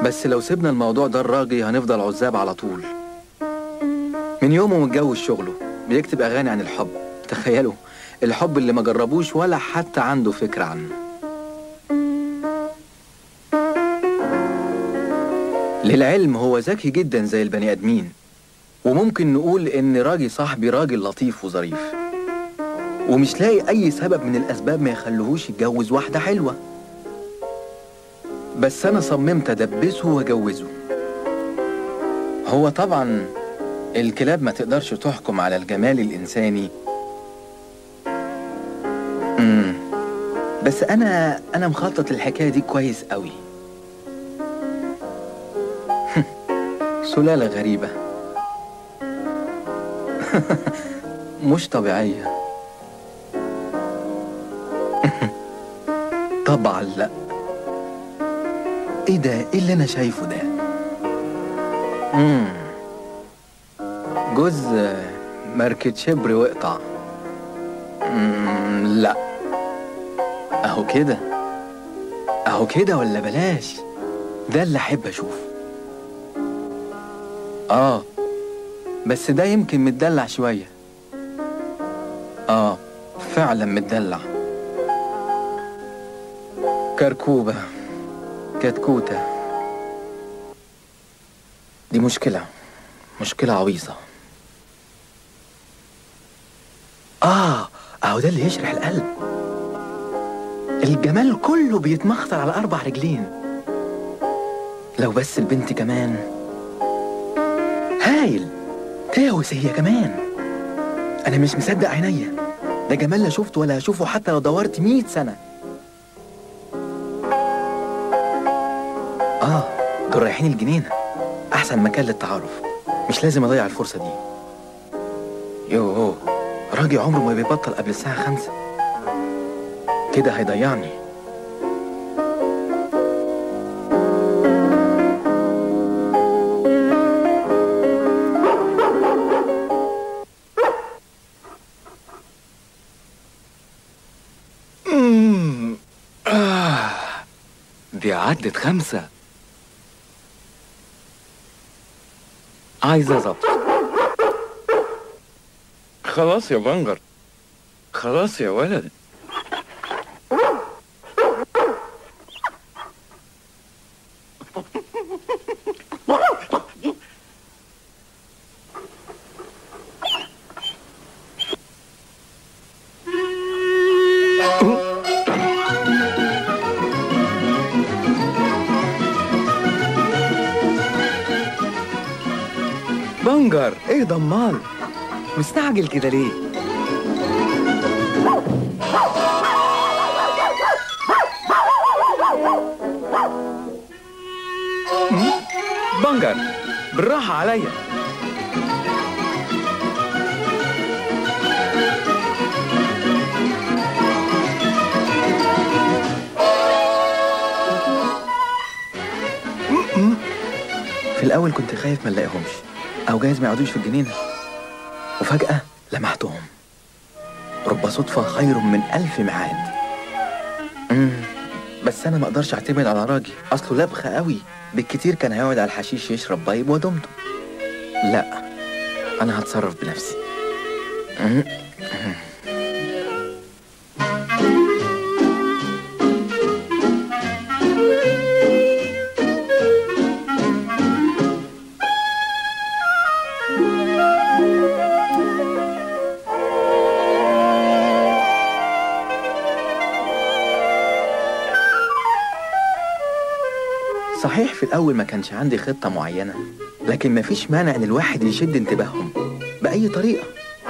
بس لو سيبنا الموضوع ده الراجي هنفضل عزاب على طول من يومه متجوز شغله بيكتب أغاني عن الحب تخيلوا الحب اللي ما جربوش ولا حتى عنده فكرة عنه للعلم هو ذكي جدا زي البني آدمين وممكن نقول إن راجي صاحبي راجل لطيف وظريف ومش لاقي أي سبب من الأسباب ما يخليهوش يتجوز واحدة حلوة بس أنا صممت أدبسه وأجوزه هو طبعا الكلاب ما تقدرش تحكم على الجمال الإنساني مم. بس أنا أنا مخطط الحكاية دي كويس قوي سلالة غريبة مش طبيعية طبعا لا ايه ده ايه اللي انا شايفه ده مم. جوز ماركة شبر واقطع مم، لا اهو كده اهو كده ولا بلاش ده اللي احب اشوفه اه بس ده يمكن متدلع شوية اه فعلا متدلع كركوبة كتكوتة دي مشكلة مشكلة عويصة آه أهو ده اللي يشرح القلب الجمال كله بيتمخطر على أربع رجلين لو بس البنت كمان هايل تاوس هي كمان أنا مش مصدق عينيا ده جمال لا شفته ولا هشوفه حتى لو دورت مية سنة آه دول رايحين الجنينة أحسن مكان للتعارف مش لازم أضيع الفرصة دي يوه راجي عمره ما بيبطل قبل الساعة خمسة كده هيضيعني مم. آه. دي عدت خمسة عايزة ظبط خلاص يا بنجر خلاص يا ولد بنجر ايه ضمال مستعجل كده ليه مم؟ بنجر بالراحة عليا في الأول كنت خايف ما نلاقيهمش أو جايز ما يقعدوش في الجنينة وفجأة لمحتهم رب صدفة خير من ألف ميعاد مم، بس أنا ما أقدرش أعتمد على راجي أصله لبخة قوي بالكتير كان هيقعد على الحشيش يشرب بايب ودمته لا أنا هتصرف بنفسي مم، صحيح في الأول ما كانش عندي خطة معينة لكن مفيش مانع إن الواحد يشد انتباههم بأي طريقة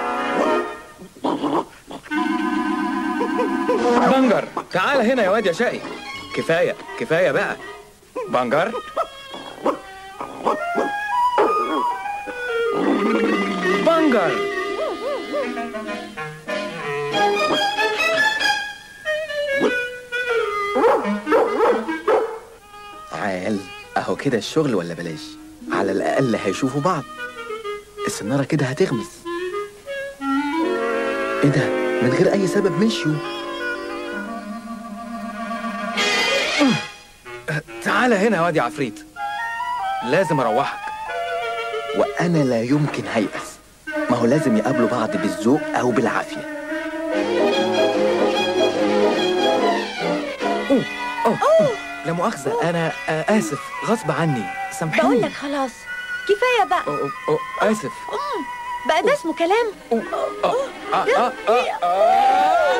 بنجر تعال هنا يا واد يا شقي كفاية كفاية بقى بنجر بنجر عال أهو كده الشغل ولا بلاش على الأقل هيشوفوا بعض السنارة كده هتغمس إيه ده من غير أي سبب مشيوا تعال هنا يا واد يا عفريت لازم اروحك وانا لا يمكن هيأس ما هو لازم يقابلوا بعض بالذوق او بالعافيه أوه. أوه. أوه. لا مؤاخذة أنا آه، آسف غصب عني سامحيني بقول لك خلاص كفايه بقى أوه. أوه. آسف بقى ده اسمه كلام أوه. آه. آه. آه. آه.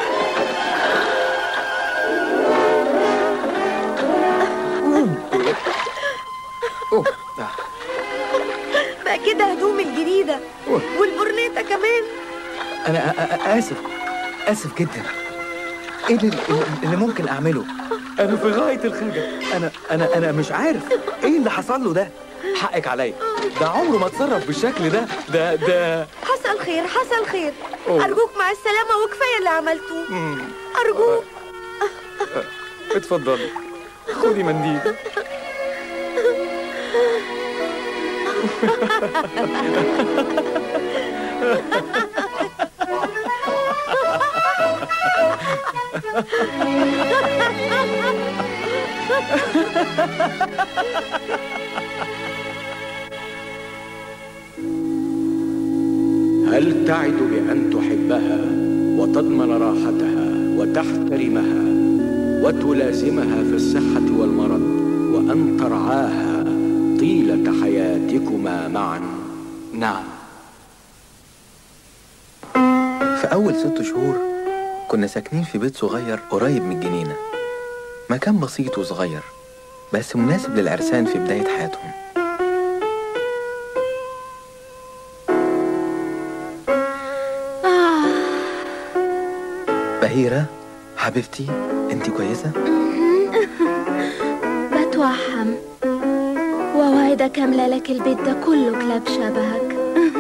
أوه. آه. بقى كده هدوم الجديده أوه. والبورنيتا كمان أنا آ- آ- آسف آسف جدا إيه اللي, اللي ممكن أعمله؟ أنا في غاية الخجل أنا أنا أنا مش عارف إيه اللي حصل له ده؟ حقك عليا ده عمره ما اتصرف بالشكل ده ده ده حصل خير حصل خير أوه. ارجوك مع السلامه وكفايه اللي عملتوه مم. ارجوك اتفضلي خدي منديل هل تعد بأن تحبها وتضمن راحتها وتحترمها وتلازمها في الصحة والمرض وأن ترعاها طيلة حياتكما معا نعم في أول ست شهور كنا ساكنين في بيت صغير قريب من الجنينة مكان بسيط وصغير بس مناسب للعرسان في بداية حياتهم آه. بهيرة حبيبتي انت كويسة؟ بتوحم ووعدك أملى لك البيت ده كله كلاب شبهك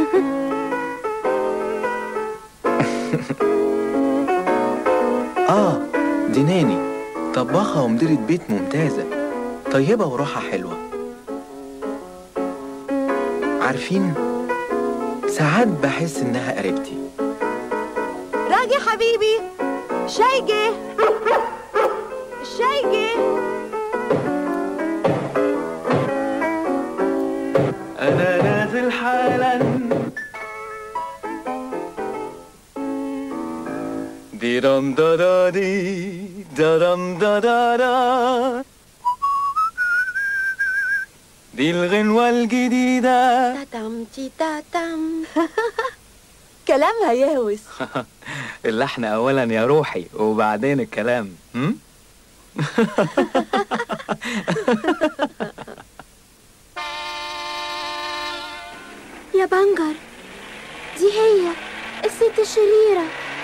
آه دي ناني طباخة ومديرة بيت ممتازة طيبة وروحها حلوة عارفين ساعات بحس إنها قريبتي راجي حبيبي شاي جه الشاي جه أنا نازل حالا دي رم دا دا دي دا رم دا دا دا دي الغنوة الجديدة تاتم تي تاتم كلامها يهوس اللحن أولا يا روحي وبعدين الكلام هم؟ يا بنجر دي هي الست الشريرة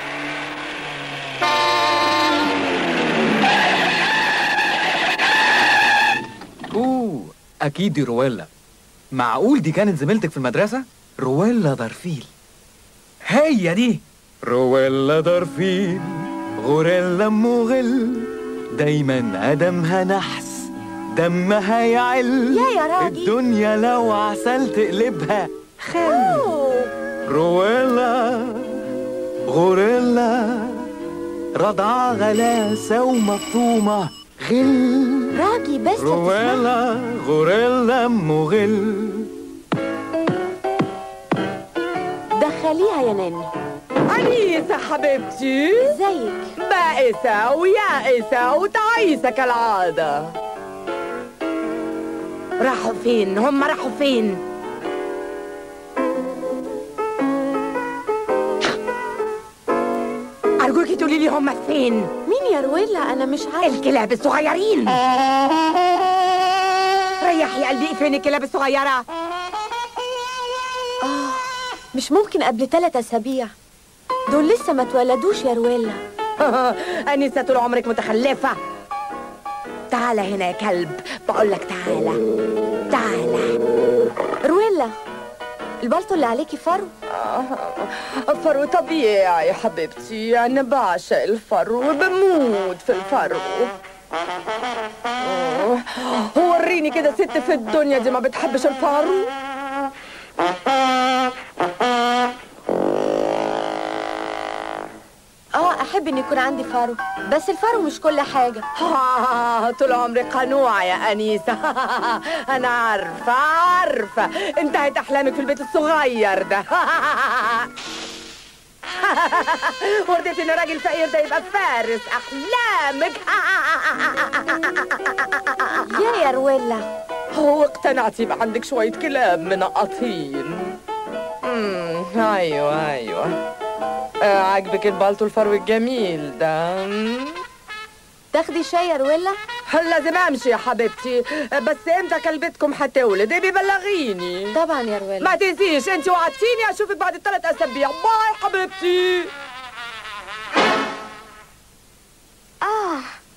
أوه أكيد دي رويلا معقول دي كانت زميلتك في المدرسة؟ رويلا دارفيل هي دي رويلا دارفيل غوريلا مغل دايما قدمها نحس دمها يعل يا يا راجل. الدنيا لو عسل تقلبها خل أوه. رويلا غوريلا رضعة غلاسة ومفطومة غل راجي بس تسمع رويلا غوريلا مغل دخليها يا ناني أنيسة حبيبتي ازيك بائسة ويائسة وتعيسة كالعادة راحوا فين؟ هم راحوا فين؟ أرجوكي تقولي لي هم فين؟ مين يا رويلا انا مش عارفه الكلاب الصغيرين ريحي قلبي فين الكلاب الصغيرة؟ مش ممكن قبل ثلاث اسابيع دول لسه ما اتولدوش يا رويلا أنيسة طول عمرك متخلفة تعالى هنا يا كلب بقول لك تعالى تعالى رويلا البلطو اللي عليكي فرو فرو طبيعي يا حبيبتي أنا بعشق الفرو وبموت في الفرو آه، وريني كده ست في الدنيا دي ما بتحبش الفرو اه أحب إن يكون عندي فارو بس الفارو مش كل حاجة آه طول عمري قنوعة يا أنيسة أنا عارفة عارفة انتهت أحلامك في البيت الصغير ده وردت إن راجل فقير ده يبقى فارس أحلامك يا يا رويلا هو اقتنعت يبقى عندك شوية كلاب منقطين امم ايوه ايوه آه عاجبك البالتو الفرو الجميل ده مم؟ تاخدي شاي يا رويلا لازم امشي يا حبيبتي بس امتى كلبتكم هتولد إيه بيبلغيني طبعا يا رويلا ما تنسيش انت وعدتيني اشوفك بعد الثلاث اسابيع باي حبيبتي آه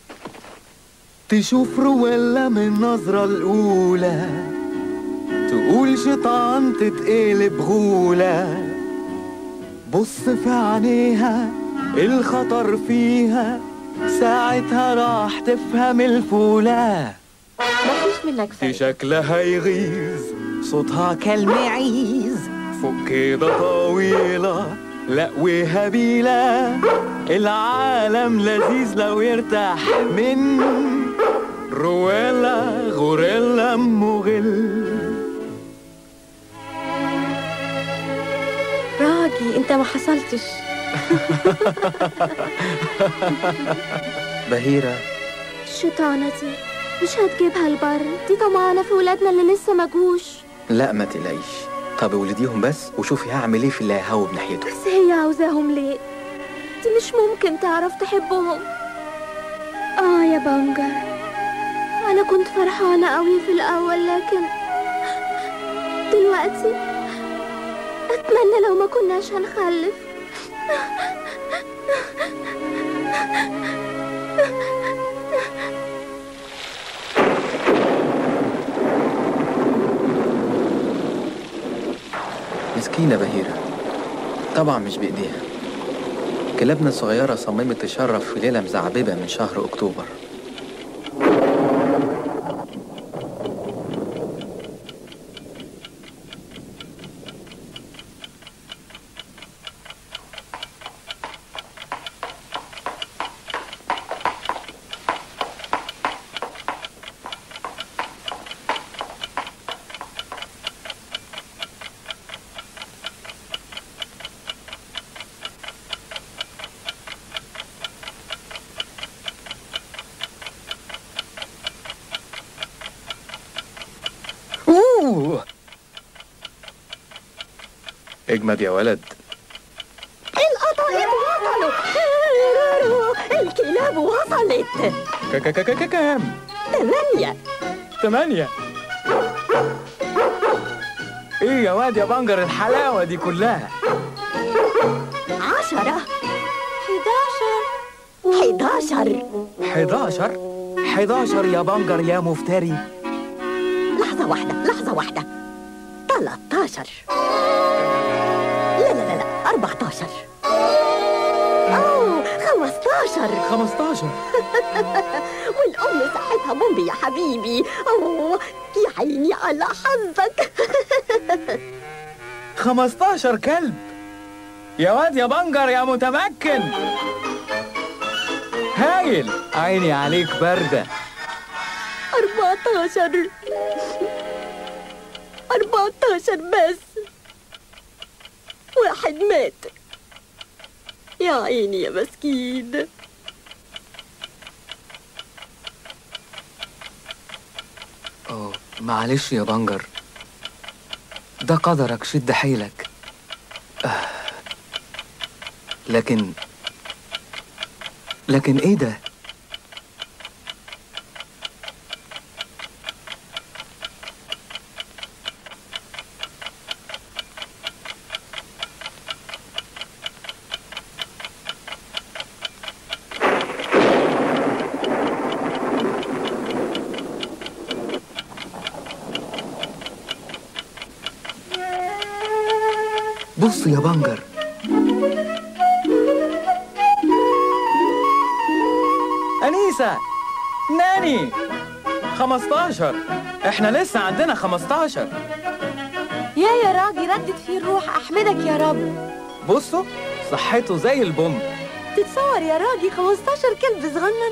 تشوف رويلا من النظرة الأولى تقول شيطان تتقلب غولة بص في عينيها الخطر فيها ساعتها راح تفهم الفولة مفيش منك دي فايدة شكلها يغيظ صوتها كالمعيز فوق كده طويلة لا وهبيلة العالم لذيذ لو يرتاح من رويلا غوريلا مغل راجي انت ما حصلتش بهيرة الشيطانة دي مش هتجيبها البر دي طمعانة في ولادنا اللي لسه مجوش لا ما تقلقيش طب ولديهم بس وشوفي هعمل ايه في اللي ههوب ناحيته بس هي عاوزاهم ليه دي مش ممكن تعرف تحبهم اه يا بنجر انا كنت فرحانة قوي في الاول لكن دلوقتي اتمنى لو ما كناش هنخلف مسكينة بهيرة طبعا مش بإيديها كلابنا الصغيرة صممت تشرف في ليلة مزعببة من شهر أكتوبر أوه اجمد يا ولد القطايف وصلوا الكلاب وصلت ك- ك- ك- ك- كام؟ ثمانية ثمانية ايه يا واد يا بنجر الحلاوة دي كلها عشرة حداشر حداشر 11 11 يا بنجر يا مفتري لحظة واحدة لحظة واحدة 13 لا لا لا لا 14 أوه 15 15 والأم صحتها بومبي يا حبيبي أوه يا عيني على حظك 15 كلب يا واد يا بنجر يا متمكن هايل عيني عليك باردة 14 14 بس واحد مات يا عيني يا مسكين أوه معلش يا بنجر ده قدرك شد حيلك آه. لكن لكن ايه ده بص يا بنجر أنيسة ناني 15 احنا لسه عندنا 15 يا يا راجي ردت فيه الروح أحمدك يا رب بصوا صحته زي البوم تتصور يا راجي 15 كلب صغنن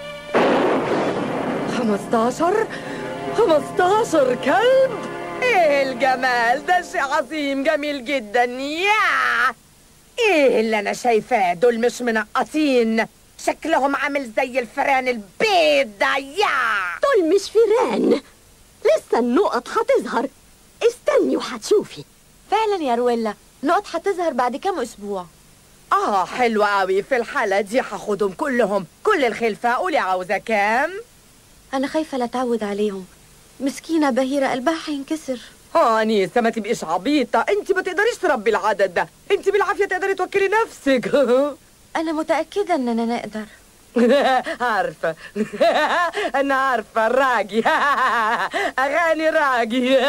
15 15 كلب ايه الجمال ده شيء عظيم جميل جدا يا ايه اللي انا شايفاه دول مش منقطين شكلهم عامل زي الفئران البيض ده يا دول مش فيران لسه النقط هتظهر استني وهتشوفي فعلا يا رويلا نقط هتظهر بعد كام اسبوع اه حلو قوي في الحالة دي هاخدهم كلهم كل الخلفة قولي عاوزة كام انا خايفه لا اتعود عليهم مسكينه بهيره قلبها هينكسر اه انيسة ما تبقيش عبيطة انت ما تقدريش تربي العدد ده انت بالعافية تقدري توكلي نفسك انا متاكده اننا نقدر عارفة أنا عارفة راجي أغاني راجي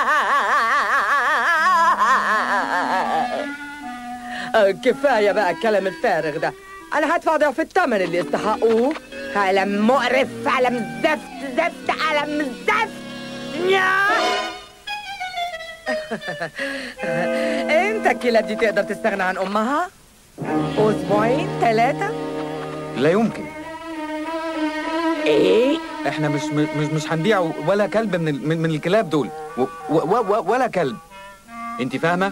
كفاية بقى الكلام الفارغ ده أنا هدفع ضعف الثمن اللي يستحقوه ألم مقرف ألم زفت زفت ألم زفت يا انت الكلاب دي تقدر تستغنى عن امها اسبوعين ثلاثه لا يمكن ايه احنا مش مش مش هنبيع ولا كلب من ال- من, من الكلاب دول و و و ولا كلب انت فاهمه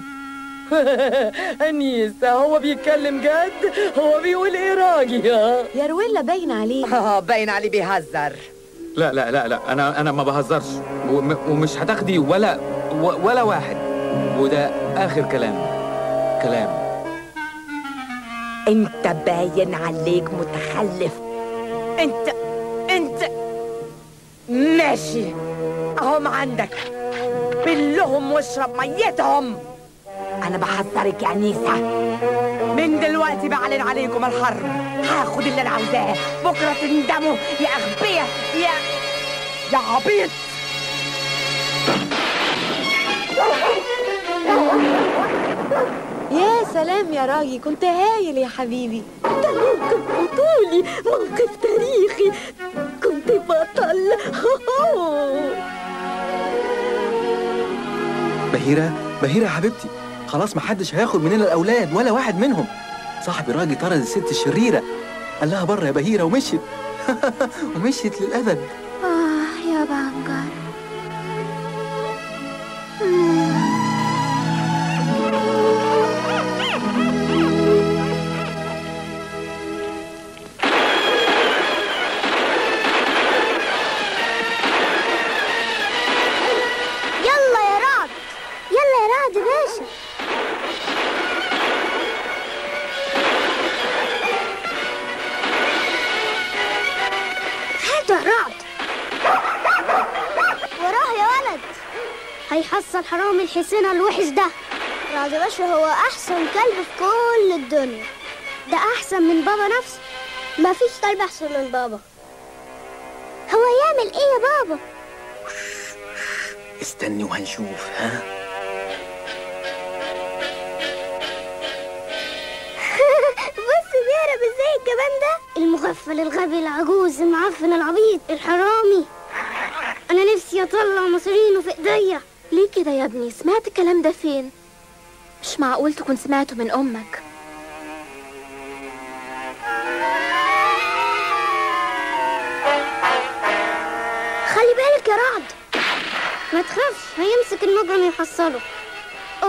أنيسة هو بيتكلم جد هو بيقول إيه راجي يا رويلا باين عليه آه باين عليه بيهزر لا لا لا لا انا انا ما بهزرش وم- ومش هتاخدي ولا و- ولا واحد وده اخر كلام كلام أنت باين عليك متخلف أنت أنت ماشي أهم عندك بلهم واشرب ميتهم أنا بحذرك يا أنيسة من دلوقتي بعلن عليكم الحرب هاخد اللي أنا عاوزاه بكرة تندموا يا أغبياء يا يا عبيط يا سلام يا راجي كنت هايل يا حبيبي ده موقف بطولي موقف تاريخي كنت بطل بهيرة بهيرة يا حبيبتي خلاص محدش هياخد مننا الأولاد ولا واحد منهم صاحبي راجي طرد الست الشريرة قال لها بره يا بهيرة ومشيت ومشيت للأبد آه يا بانجر يلا يا رعد يلا يا رعد باشا هات يا رعد وراه يا ولد هيحصل حرامي الحسين الوحش ده رعد باشا هو احسن كلب في كل الدنيا ده احسن من بابا نفسه مفيش كلب احسن من بابا هو يعمل ايه يا بابا استني وهنشوف ها بص بيهرب ازاي الجبان ده المغفل الغبي العجوز المعفن العبيط الحرامي انا نفسي اطلع مصرينه في ايديا ليه كده يا ابني سمعت الكلام ده فين مش معقول تكون سمعته من امك خلي بالك يا رعد ما تخافش هيمسك المجرم يحصله اه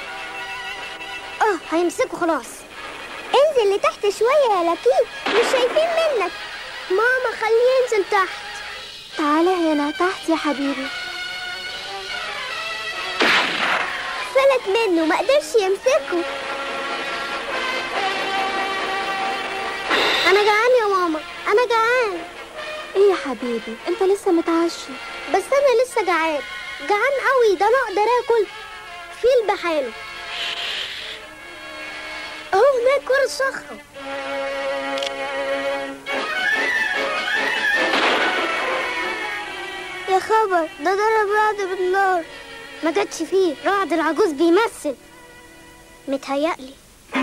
اه هيمسكه خلاص انزل لتحت شوية يا لكيك مش شايفين منك ماما خليه ينزل تحت تعالى هنا تحت يا حبيبي فلت منه ما قدرش يمسكه انا جعان يا ماما انا جعان ايه يا حبيبي انت لسه متعشي بس انا لسه جعان جعان قوي ده انا اقدر اكل فيل بحاله اهو هناك ورا الصخرة يا خبر ده ضرب رعد بالنار ما جاتش فيه رعد العجوز بيمثل متهيألي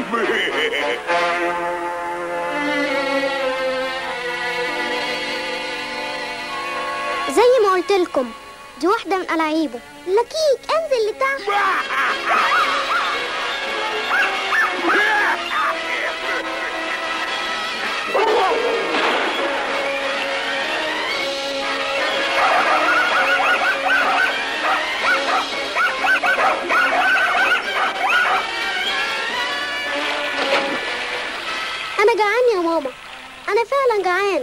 زي ما قلت لكم دي واحدة من ألاعيبه لكيك انزل لتحت انا جعان يا ماما انا فعلا جعان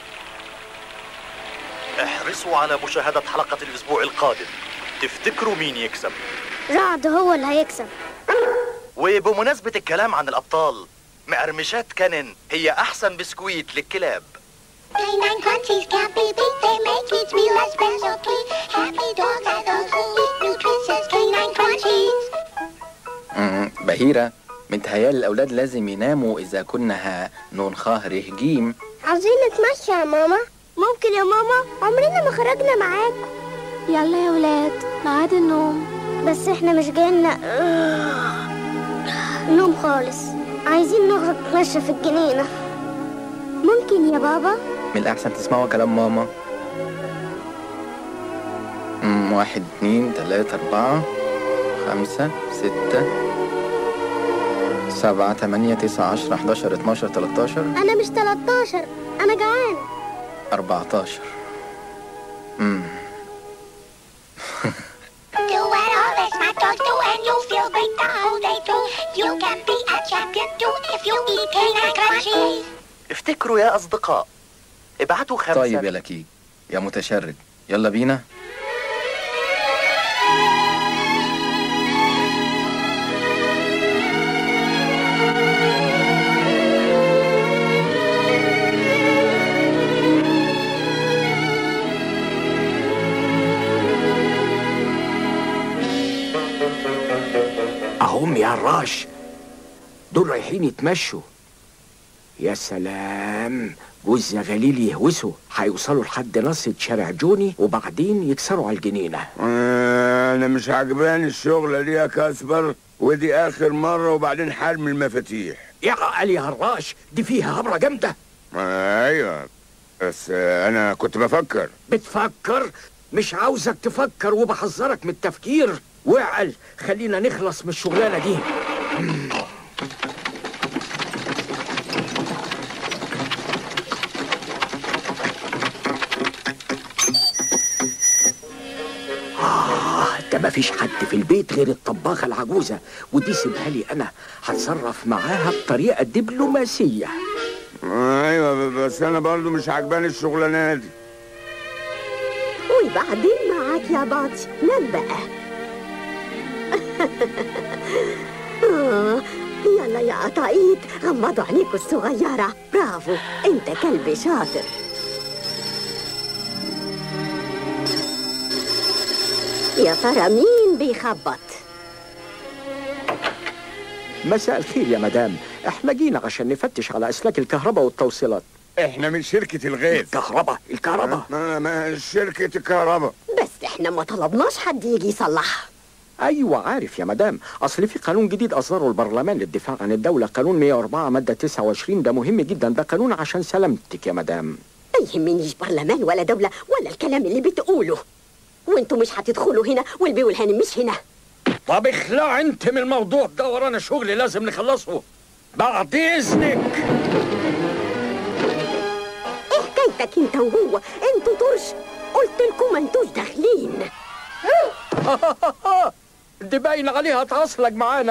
احرصوا على مشاهدة حلقة الأسبوع القادم تفتكروا مين يكسب رعد هو اللي هيكسب وبمناسبة الكلام عن الأبطال مقرمشات كانن هي أحسن بسكويت للكلاب Canine crunchies can't be beat. They make each meal a special treat. Happy dogs are those who eat nutritious canine crunchies. مم، بهيرة متهيألي الأولاد لازم يناموا إذا كنا ها نون خاه ره جيم عاوزين نتمشى يا ماما ممكن يا ماما عمرنا ما خرجنا معاك يلا يا ولاد ميعاد النوم بس احنا مش جايلنا نوم خالص عايزين نخرج نتمشى في الجنينة ممكن يا بابا من الأحسن تسمعوا كلام ماما مم، واحد اتنين تلاتة أربعة خمسة ستة سبعة تمانية تسعة عشرة حداشر اتناشر تلاتاشر انا مش 13 انا جعان أربعتاشر مم. Do what all the smart dogs do and you'll feel great the whole day through. You can be a champion too if you eat canine crunchies. افتكروا يا أصدقاء ابعتوا خمسة طيب يا لكيك يا متشرد يلا بينا أهم يا الراش دول رايحين يتمشوا يا سلام جوز يا غليل يهوسوا هيوصلوا لحد نصة شارع جوني وبعدين يكسروا على الجنينة آه، انا مش عجباني الشغلة دي يا كاسبر ودي اخر مرة وبعدين حرم المفاتيح يا عقل يا هراش دي فيها هبرة جامدة آه، ايوه بس آه، انا كنت بفكر بتفكر مش عاوزك تفكر وبحذرك من التفكير واعقل خلينا نخلص من الشغلانة دي آه ده مفيش حد في البيت غير الطباخة العجوزة ودي سيبها لي أنا هتصرف معاها بطريقة دبلوماسية آه، ايوه ب- بس انا برضو مش عجباني الشغلانة دي وبعدين معاك يا باتش نام بقى آه، يلا يا قطايط غمضوا عينيكوا الصغيرة برافو انت كلب شاطر يا ترى مين بيخبط مساء الخير يا مدام احنا جينا عشان نفتش على أسلاك الكهرباء والتوصيلات احنا من شركة الغاز الكهرباء الكهرباء ما ما شركة الكهرباء بس احنا ما طلبناش حد يجي يصلحها ايوه عارف يا مدام اصل في قانون جديد اصدره البرلمان للدفاع عن الدوله قانون 104 ماده 29 ده مهم جدا ده قانون عشان سلامتك يا مدام ما يهمنيش برلمان ولا دولة ولا الكلام اللي بتقوله وانتوا مش هتدخلوا هنا والبي والهانم مش هنا طب اخلع انت من الموضوع ده ورانا شغل لازم نخلصه بعد اذنك ايه حكايتك انت وهو انتوا طرش قلت لكم ما انتوش داخلين دي باين عليها تعصلك معانا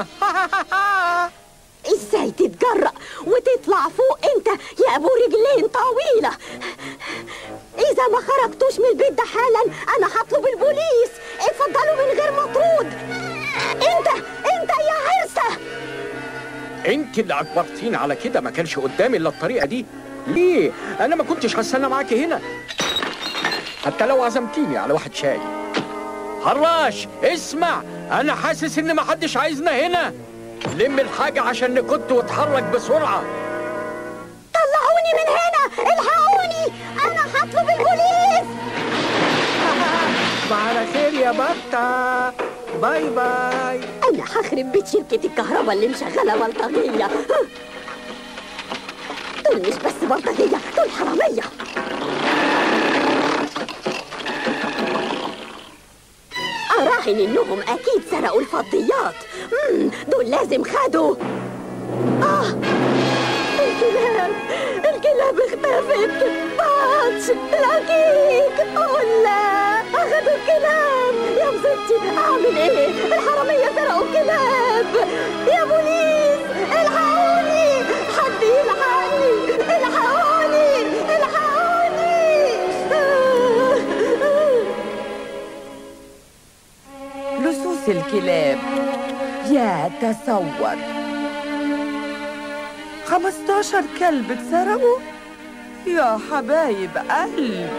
ازاي تتجرأ وتطلع فوق انت يا ابو رجلين طويلة اذا ما خرجتوش من البيت ده حالا انا هطلب البوليس اتفضلوا من غير مطرود انت انت يا عرسة انت اللي اجبرتيني على كده ما كانش قدامي الا الطريقه دي ليه انا ما كنتش هستنى معاكي هنا حتى لو عزمتيني على واحد شاي حراش اسمع انا حاسس ان ما حدش عايزنا هنا لم الحاجه عشان نكت واتحرك بسرعه طلعوني من هنا الحقوني انا هطلب البوليس على خير يا بطة باي باي انا هخرب بيت شركة الكهرباء اللي مشغلة بلطجية دول مش بس بلطجية دول حرامية أراهن إنهم أكيد سرقوا الفضيات مم، دول لازم خدوا آه الكلاب الكلاب اختفت باتش لاكيك ولا أخدوا الكلاب يا مصيبتي أعمل إيه الحرامية سرقوا الكلاب يا بوليس الحقوني حد يلحق الكلاب يا تصور 15 كلب اتسرقوا يا حبايب قلبي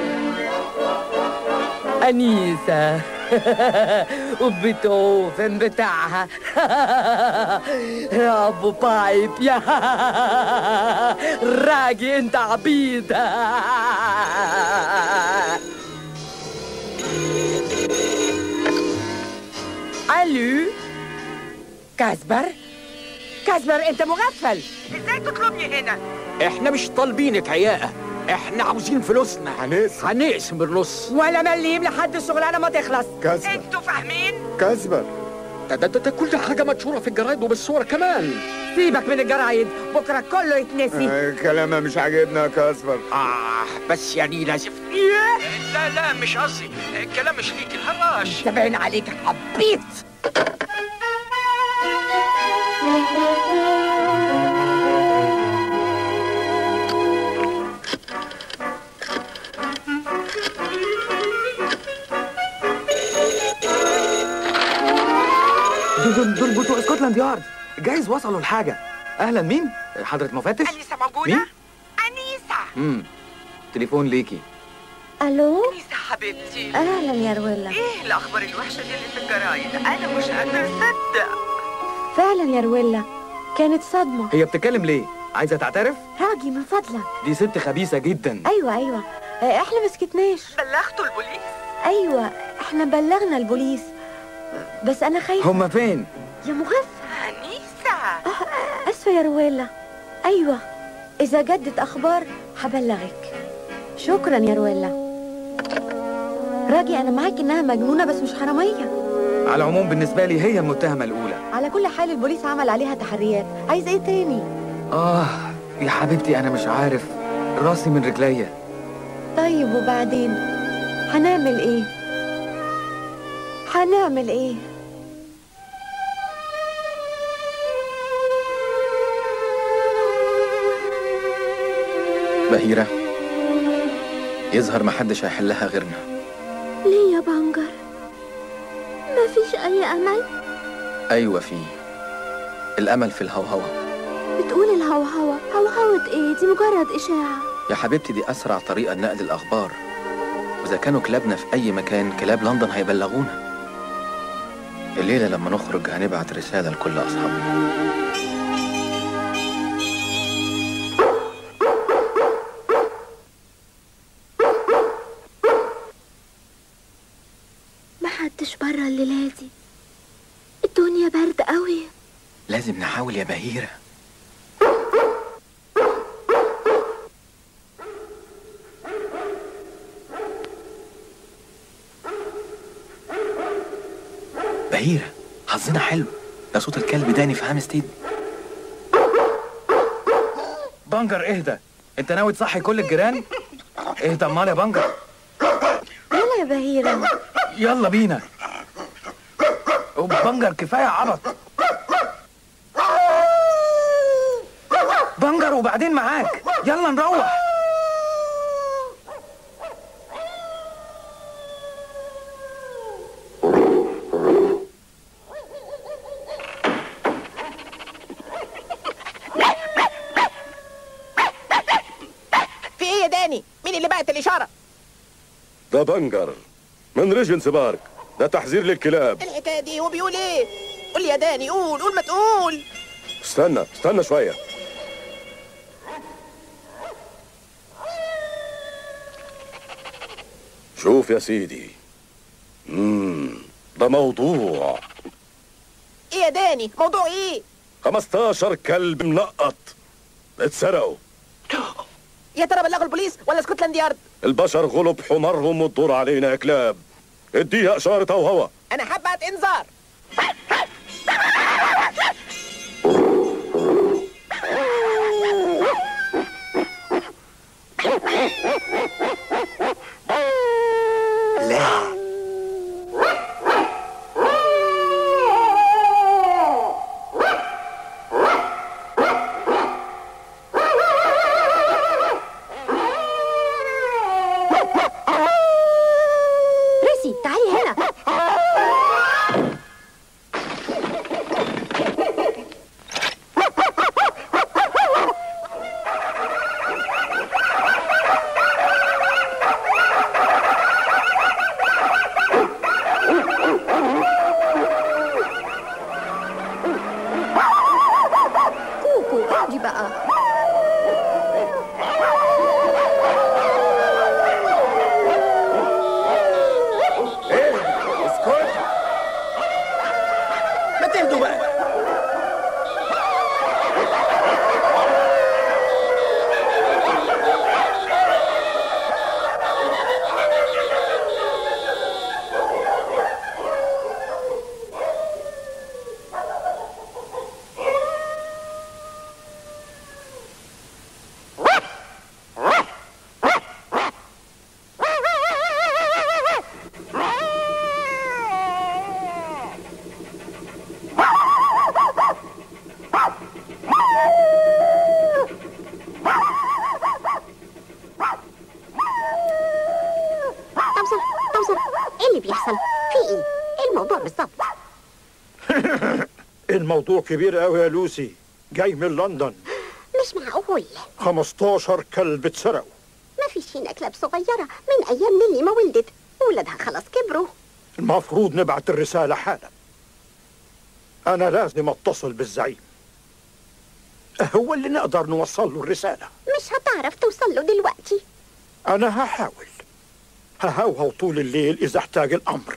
أنيسة وبيتهوفن بتاعها يا أبو بايب يا راجي انت عبيد الو كاسبر كاسبر انت مغفل ازاي تطلبني هنا احنا مش طالبينك عياقة احنا عاوزين فلوسنا هنقسم هنقسم بالنص ولا مليم لحد الشغلانه ما تخلص كاسبر. انتوا فاهمين كاسبر ده, ده, ده, ده كل حاجة منشورة في الجرايد وبالصورة كمان سيبك من الجرايد بكره كله يتنسي آه، كلامها مش عاجبنا يا كاسبر آه بس يعني لازم لا لا مش قصدي الكلام مش ليك الهراش تبعين عليك عبيط دول دول دول بتوع اسكتلاند يارد جايز وصلوا لحاجه اهلا مين حضره مفتش أنيسة موجودة؟ مين أنيسة امم تليفون ليكي الو أنيسة حبيبتي اهلا يا رويلا إيه الأخبار الوحشة دي اللي في الجرايد أنا مش قادرة أصدق فعلا يا رويلا كانت صدمه هي بتتكلم ليه عايزه تعترف راجي من فضلك دي ست خبيثه جدا ايوه ايوه آه، احنا ما سكتناش بلغتوا البوليس ايوه احنا بلغنا البوليس بس انا خايفه هما فين يا مغفل أنيسة اسفه يا رويلا ايوه اذا جدت اخبار هبلغك شكرا يا رويلا راجي انا معاك انها مجنونه بس مش حراميه على العموم بالنسبه لي هي المتهمه الاولى على كل حال البوليس عمل عليها تحريات عايز ايه تاني اه يا حبيبتي انا مش عارف راسي من رجليا طيب وبعدين هنعمل ايه هنعمل ايه بهيرة يظهر محدش هيحلها غيرنا ليه يا بنجر مفيش أي أمل أيوة في الأمل في الهوهوة بتقول الهوهوة هوهوة إيه دي مجرد إشاعة يا حبيبتي دي أسرع طريقة لنقل الأخبار وإذا كانوا كلابنا في أي مكان كلاب لندن هيبلغونا الليلة لما نخرج هنبعت رسالة لكل أصحابنا محدش برا الليلة دي الدنيا برد قوي لازم نحاول يا بهيرة بهيرة حظنا حلو ده صوت الكلب داني في هامستيد بنجر اهدى انت ناوي تصحي كل الجيران اهدى امال يا بنجر يلا يا بهيرة يلا بينا بنجر كفايه عبط بنجر وبعدين معاك يلا نروح في إيه يا داني؟ مين اللي بعت الإشارة؟ ده بنجر من ريجنس بارك ده تحذير للكلاب الحكاية دي هو بيقول إيه؟ قول يا داني قول قول ما تقول استنى استنى شوية شوف يا سيدي مم. ده موضوع إيه يا داني؟ موضوع إيه؟ 15 كلب منقط اتسرقوا يا ترى بلغوا البوليس ولا سكوتلاند يارد؟ البشر غلب حمارهم والدور علينا يا كلاب اديها اشارة هوهوة أنا حابة إنذار لا ريسي تعالي هنا بالظبط الموضوع كبير قوي يا لوسي جاي من لندن مش معقول 15 كلب اتسرقوا ما فيش هنا كلاب صغيرة من أيام نيلي ما ولدت ولادها خلاص كبروا المفروض نبعت الرسالة حالا أنا لازم أتصل بالزعيم هو اللي نقدر نوصل له الرسالة مش هتعرف توصل له دلوقتي أنا هحاول ههوهو طول الليل إذا احتاج الأمر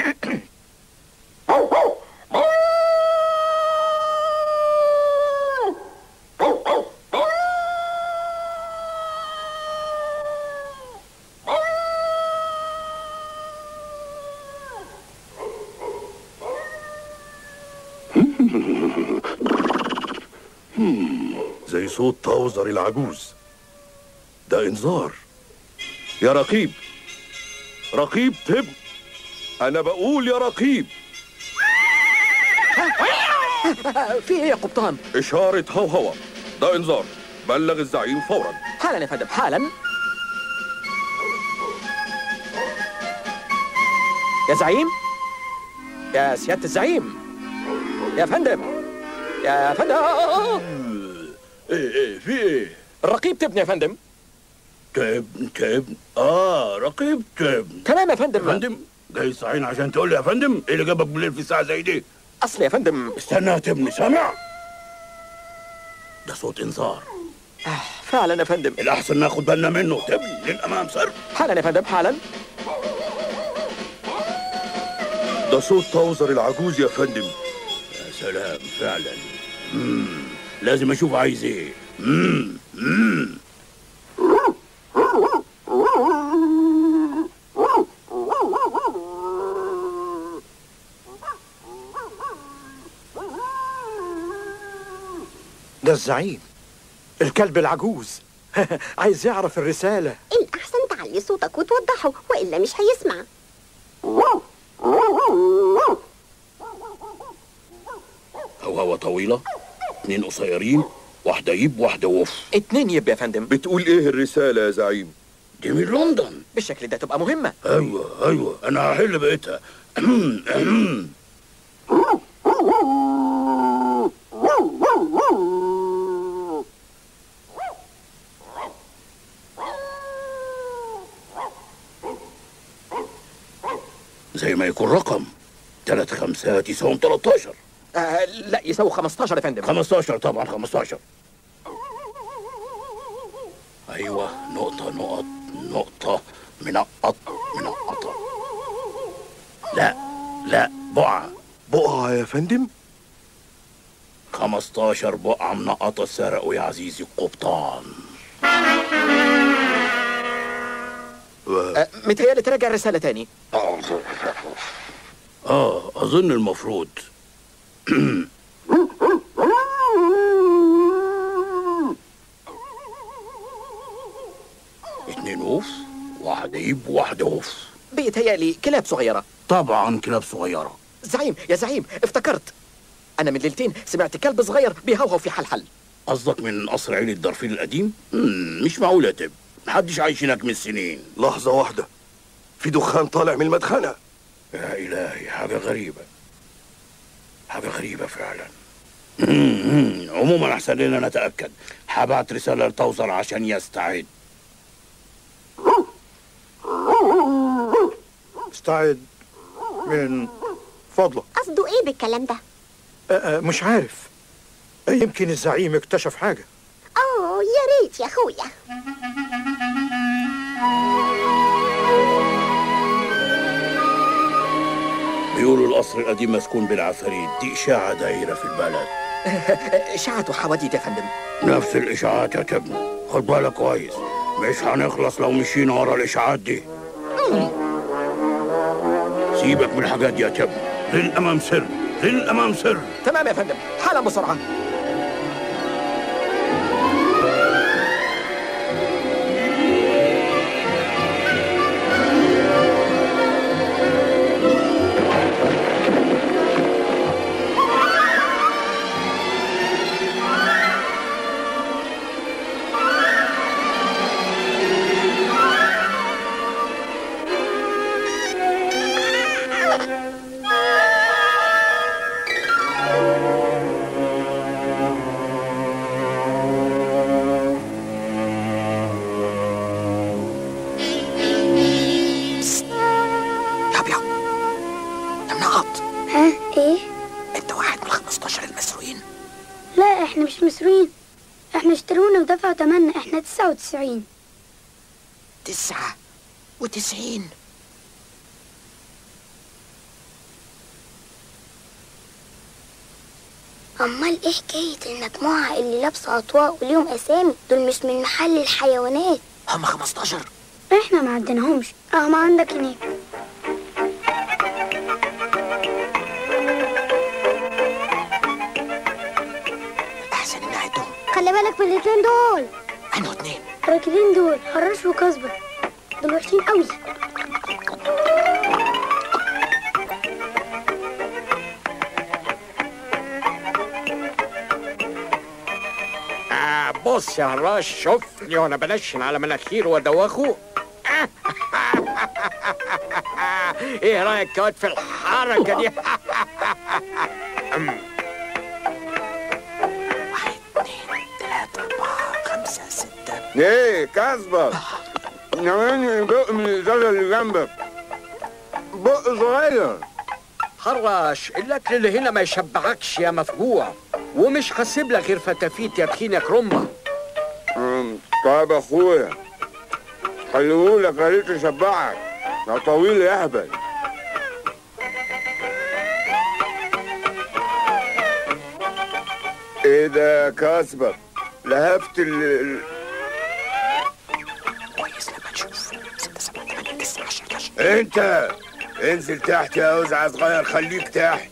زي صوت طوزر العجوز ده انذار يا رقيب رقيب تب انا بقول يا رقيب في ايه يا قبطان اشارة هوهوة ده انذار بلغ الزعيم فورا حالا يا فندم حالا يا زعيم يا سيادة الزعيم يا فندم يا فندم ايه ايه في ايه الرقيب تبني يا فندم تبن تبن اه رقيب تبن تمام يا فندم يا فندم جاي صحيح عشان تقول لي يا فندم ايه اللي جابك بالليل في ساعه زي دي اصل يا فندم استنى يا تبني سامع ده صوت انذار فعلا يا فندم الاحسن ناخد بالنا منه تبني للامام سر حالا يا فندم حالا ده صوت طوزر العجوز يا فندم يا سلام فعلا مم. لازم اشوف عايز ايه مم. مم. ده الزعيم الكلب العجوز عايز يعرف الرسالة الأحسن تعلي صوتك وتوضحه وإلا مش هيسمع هوهوة طويلة اتنين قصيرين واحدة يب واحدة وف اتنين يب يا فندم بتقول ايه الرسالة يا زعيم دي من لندن بالشكل ده تبقى مهمة ايوه ايوه انا هحل بقيتها زي ما يكون رقم ثلاث خمسات يساوم 13 آه لا يساوي 15 يا فندم 15 طبعا 15 ايوه نقطة نقط نقطة منقط منقطة لا لا بقعة بقعة يا فندم 15 بقعة منقطة سرقوا يا عزيزي القبطان آه متهيألي تراجع الرسالة تاني اه اظن المفروض اتنين اوف واحدة يب واحدة اوف بيتهيألي كلاب صغيرة طبعا كلاب صغيرة زعيم يا زعيم افتكرت أنا من ليلتين سمعت كلب صغير بيهوهو في حلحل قصدك من قصر عين الدرفيل القديم؟ مم، مش معقول يا تب محدش عايش هناك من سنين لحظة واحدة في دخان طالع من المدخنة يا إلهي حاجة غريبة حاجة غريبة فعلا مم، عموما أحسن لنا نتأكد هبعت رسالة لتوصل عشان يستعد استعد من فضلك قصده إيه بالكلام ده؟ أه، أه، مش عارف أه، يمكن الزعيم اكتشف حاجة أوه يا ريت يا أخويا بيقولوا القصر القديم مسكون بالعفاريت دي إشاعة دايرة في البلد إشاعة وحواديت يا فندم نفس الإشاعات يا تبني خد بالك كويس مش هنخلص لو مشينا ورا الإشاعات دي سيبك من الحاجات دي يا تبني للأمام سر للأمام سر تمام يا فندم حالا بسرعة أتمنى إحنا تسعة وتسعين تسعة وتسعين أمال إيه حكاية المجموعة اللي لابسة أطواق وليهم أسامي دول مش من محل الحيوانات هم 15 إحنا ما عندناهمش رغم عندك هناك أحسن إن أعدهم خلي بالك من الاتنين دول أنه اتنين الراجلين دول حراش وكسبة دول وحشين قوي آه بص يا هراش شوفني وأنا بنشن على مناخيره وأدوخه إيه رأيك يا واد في الحركة دي؟ أم. واحد اتنين تلاتة أربعة خمسة ستة ايه كاسبر نعمل بق من الازازه اللي جنبك بق صغير حراش الاكل اللي هنا ما يشبعكش يا مفجوع ومش هسيب لك غير فتافيت يا تخين يا كرمه أمم، طيب يا اخويا خليهولك خليك يشبعك يا طويل يا اهبل ايه ده يا كاسبر لهفت ال ال- كويس لما تشوف ستة سبعة ثمانية تسعة عشرة 11 انت انزل تحت يا وزع صغير خليك تحت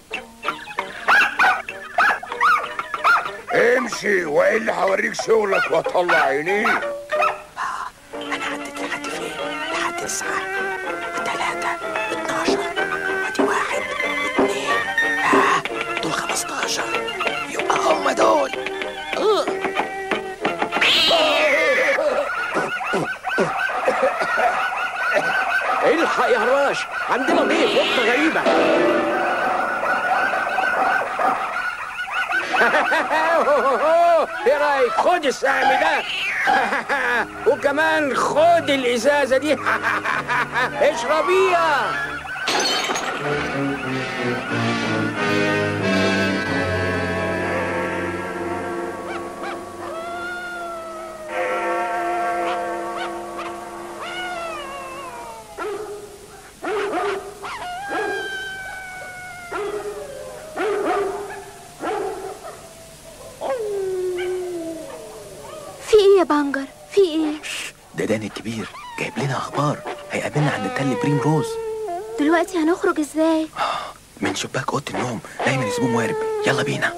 امشي والا هوريك شغلك واطلع عينيك انا عديت لحد فين؟ لحد تسعة وثلاثة اتناشر وادي واحد اتنين ها دول خمستاشر يبقى هم دول آه. الحق يا هراش عندنا ضيف قطة غريبة ايه رايك خد السهم ده وكمان خد الازازه دي اشربيها في ايه يا بنجر في ايه ده داني الكبير جايب لنا اخبار هيقابلنا عند تل بريم روز دلوقتي هنخرج ازاي من شباك اوضه النوم دايما يسيبوه موارب يلا بينا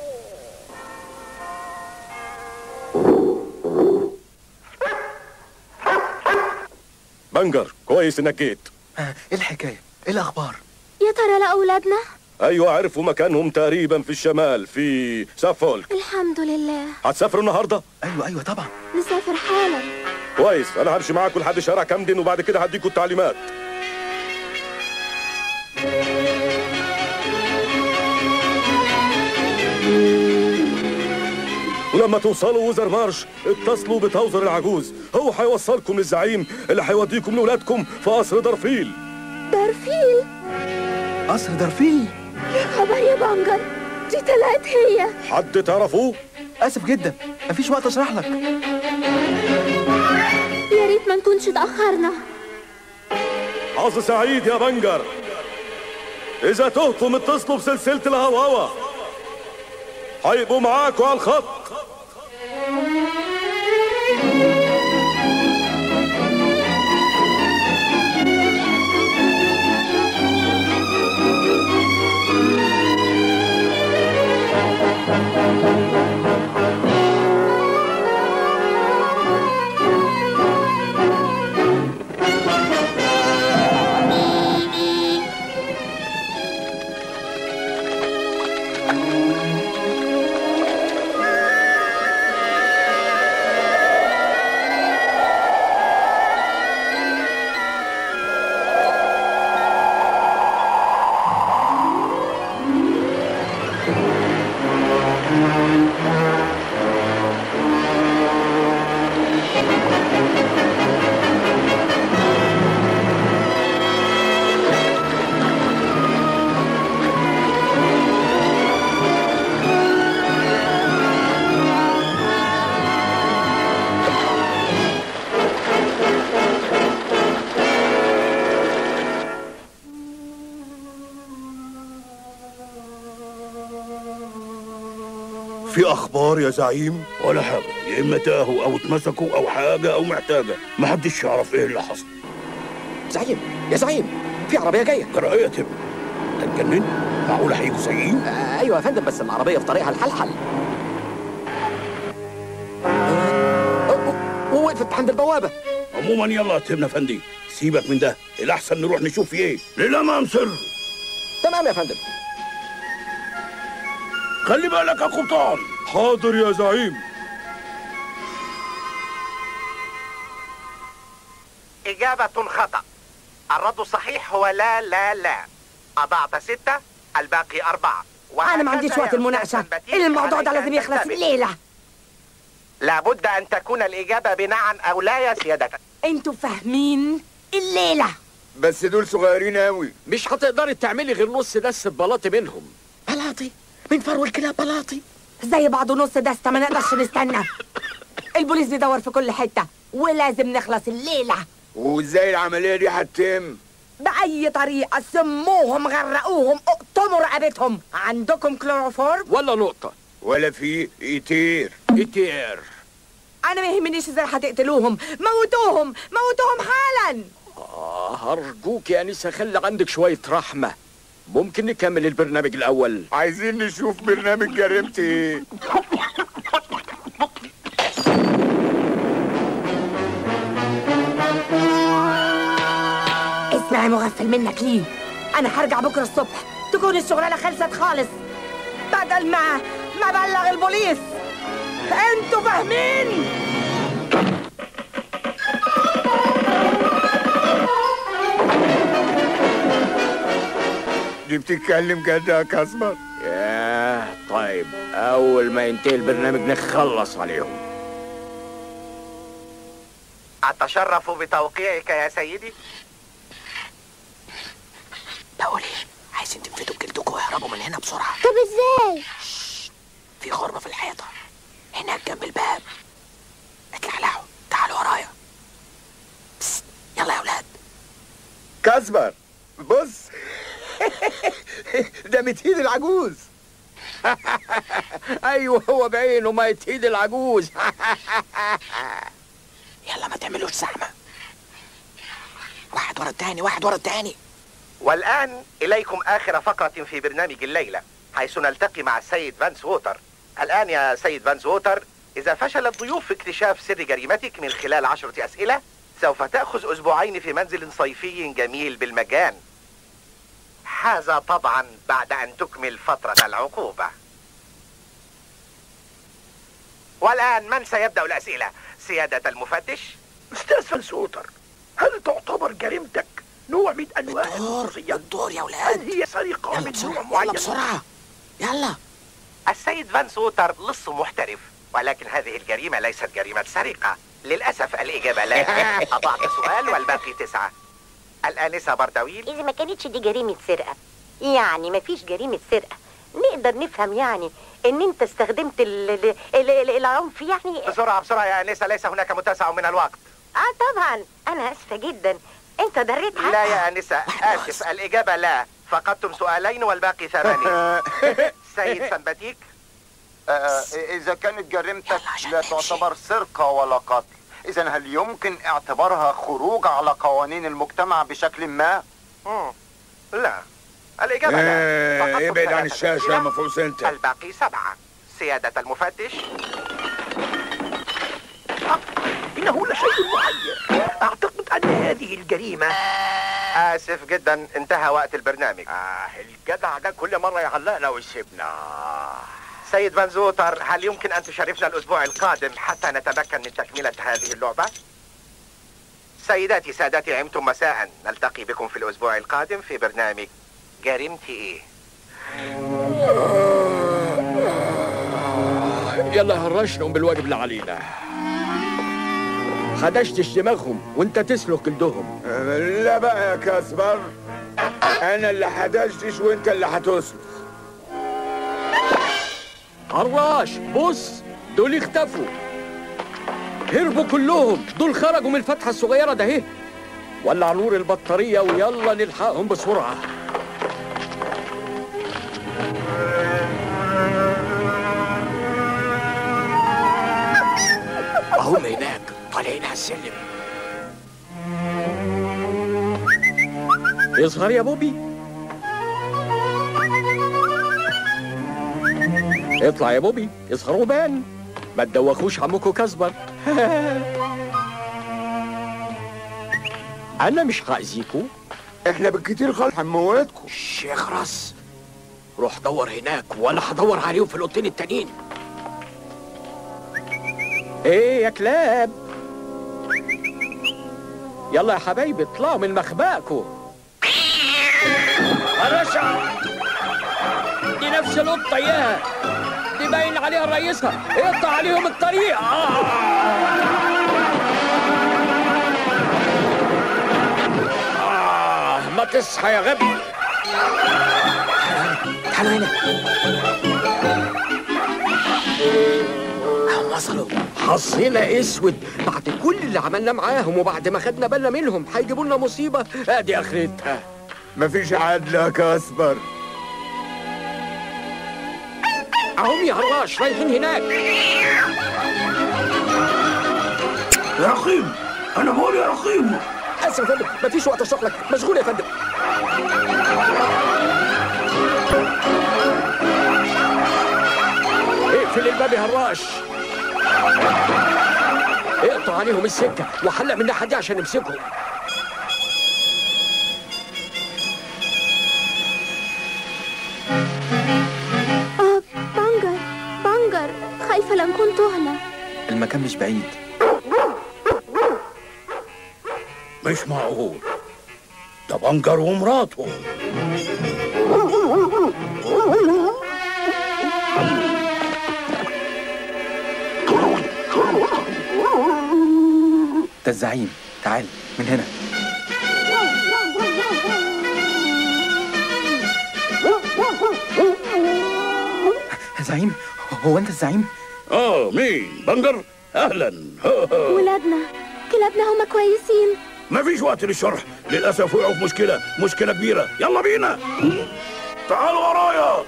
بنجر كويس انك جيت آه، ايه الحكايه ايه الاخبار يا ترى لا اولادنا ايوه عرفوا مكانهم تقريبا في الشمال في سافولك الحمد لله هتسافروا النهارده ايوه ايوه طبعا نسافر حالا كويس انا همشي معاكم لحد شارع كامدن وبعد كده هديكم التعليمات ولما توصلوا وزر مارش اتصلوا بتوزر العجوز هو هيوصلكم للزعيم اللي هيوديكم لاولادكم في قصر درفيل درفيل قصر درفيل يا خبر يا بنجر دي طلعت هي حد تعرفوه اسف جدا مفيش وقت اشرح لك يا ريت ما نكونش اتاخرنا حظ سعيد يا بنجر اذا تهتم اتصلوا بسلسله الهواوه هيبقوا معاكوا على الخط في اخبار يا زعيم ولا حاجة يا إما تاهوا أو اتمسكوا أو حاجة أو محتاجة محدش يعرف إيه اللي حصل زعيم يا زعيم في عربيه جايه قرايه تم أنت اتجننت معقول هيجوا سايقين آه ايوه يا فندم بس العربيه في طريقها الحلحل ووقفت عند البوابه عموما يلا يا تمنا فندي سيبك من ده الأحسن نروح نشوف في إيه للأمام سر تمام يا فندم خلي بالك يا قبطان حاضر يا زعيم إجابة خطأ الرد الصحيح هو لا لا لا أضعت ستة الباقي أربعة انا ما عنديش وقت المناقشه الموضوع ده لازم يخلص الليله لابد أن تكون الإجابة بنعم أو لا يا سيادتك انتوا فاهمين الليله بس دول صغيرين قوي مش هتقدري تعملي غير نص دس بلاطي منهم بلاطي من فرو الكلاب بلاطي زي بعض نص دستة ما نقدرش نستنى البوليس بيدور في كل حتة ولازم نخلص الليلة وازاي العملية دي هتتم بأي طريقة سموهم غرقوهم اقطموا رقبتهم عندكم كلوروفورم ولا نقطة ولا في ايتير ايتير أنا ما يهمنيش ازاي هتقتلوهم موتوهم موتوهم حالا آه أرجوك يا أنسة خلي عندك شوية رحمة ممكن نكمل البرنامج الأول عايزين نشوف برنامج جريمتي ايه اسمع يا مغفل منك ليه أنا هرجع بكرة الصبح تكون الشغلانة خلصت خالص بدل ما ما بلغ البوليس انتوا فاهمين دي بتتكلم جد يا كاسبر ياه طيب أول ما ينتهي البرنامج نخلص عليهم أتشرف بتوقيعك يا سيدي بقول ايه عايزين تنفدوا بجلدكم ويهربوا من هنا بسرعة طب ازاي في غربة في الحيطة هناك جنب الباب اتلعلعوا تعالوا ورايا بس يلا يا اولاد كاسبر بص ده متهيد العجوز أيوه هو بعينه ما يتهيد العجوز يلا ما تعملوش زحمة واحد ورا التاني واحد ورا التاني والآن إليكم آخر فقرة في برنامج الليلة حيث نلتقي مع السيد فانس ووتر الآن يا سيد فانس ووتر إذا فشل الضيوف في اكتشاف سر جريمتك من خلال عشرة أسئلة سوف تأخذ أسبوعين في منزل صيفي جميل بالمجان هذا طبعا بعد أن تكمل فترة العقوبة والآن من سيبدأ الأسئلة؟ سيادة المفتش؟ أستاذ فنسوتر هل تعتبر جريمتك نوع من أنواع الخصوصية؟ الدور يا ولاد هل هي سرقة يلا من بسرعة نوع يلا معين؟ بسرعة يلا السيد فان سوتر لص محترف ولكن هذه الجريمة ليست جريمة سرقة للأسف الإجابة لا أضعت سؤال والباقي تسعة الآنسة بردويل إذا ما كانتش دي جريمة سرقة يعني ما فيش جريمة سرقة نقدر نفهم يعني إن أنت استخدمت ال ال ال ال العنف يعني بسرعة بسرعة يا آنسة ليس هناك متسع من الوقت آه طبعا أنا آسفة جدا أنت ضريت حقها لا يا آنسة آسف الإجابة لا فقدتم سؤالين والباقي ثمانية سيد سمباتيك آه، إذا كانت جريمتك لا تعتبر سرقة ولا قتل إذا هل يمكن اعتبارها خروج على قوانين المجتمع بشكل ما؟ مم. لا الإجابة لا آه، فقدتم ابعد عن ثلاثة الشاشة أسئلة. مفعوص انت الباقي سبعة سيادة المفتش إنه لشيء معين أعتقد أن هذه الجريمة آسف جدا انتهى وقت البرنامج آه الجدع ده كل مرة يعلقنا ويسيبنا سيد فان زوتر هل يمكن أن تشرفنا الأسبوع القادم حتى نتمكن من تكملة هذه اللعبة؟ سيداتي سادتي عمتم مساء نلتقي بكم في الأسبوع القادم في برنامج جريمتي إيه؟ يلا هرشنهم بالواجب اللي علينا خدشتش دماغهم وانت تسلك جلدهم لا بقى يا كاسبر انا اللي هدشتش وانت اللي هتسلك عراش بص دول اختفوا هربوا كلهم دول خرجوا من الفتحة الصغيرة ده اهي ولع نور البطارية ويلا نلحقهم بسرعة طالعين على السلم اظهر يا بوبي اطلع يا بوبي اظهر وبان ما تدوخوش عمكم كسبر انا مش هاذيكوا احنا بالكتير خالص هنموتكم شيخ راس روح دور هناك وانا هدور عليهم في الاوضتين التانيين ايه يا كلاب يلا يا حبايبي اطلعوا من مخبأكم رشا دي نفس القطة اياها دي باين عليها رئيسها اقطع عليهم الطريق آه ما تصحى يا غبي تعالوا هنا هم وصلوا حظنا اسود بعد كل اللي عملنا معاهم وبعد ما خدنا بالنا منهم هيجيبوا لنا مصيبه ادي اخرتها مفيش عدل يا كاسبر اهم يا هراش رايحين هناك يا رقيب انا بقول يا رقيب اسف يا فندم مفيش وقت اشرح لك مشغول يا فندم اقفل الباب يا هراش اقطع عليهم السكه وحلق من الناحيه دي عشان نمسكهم آه بنجر بنجر خايفة لا نكون تهنا المكان مش بعيد مش معقول ده بنجر ومراته ده الزعيم تعال من هنا زعيم هو انت الزعيم اه مين بنجر اهلا ولادنا كلابنا هما كويسين مفيش وقت للشرح للاسف وقعوا في مشكله مشكله كبيره يلا بينا تعالوا ورايا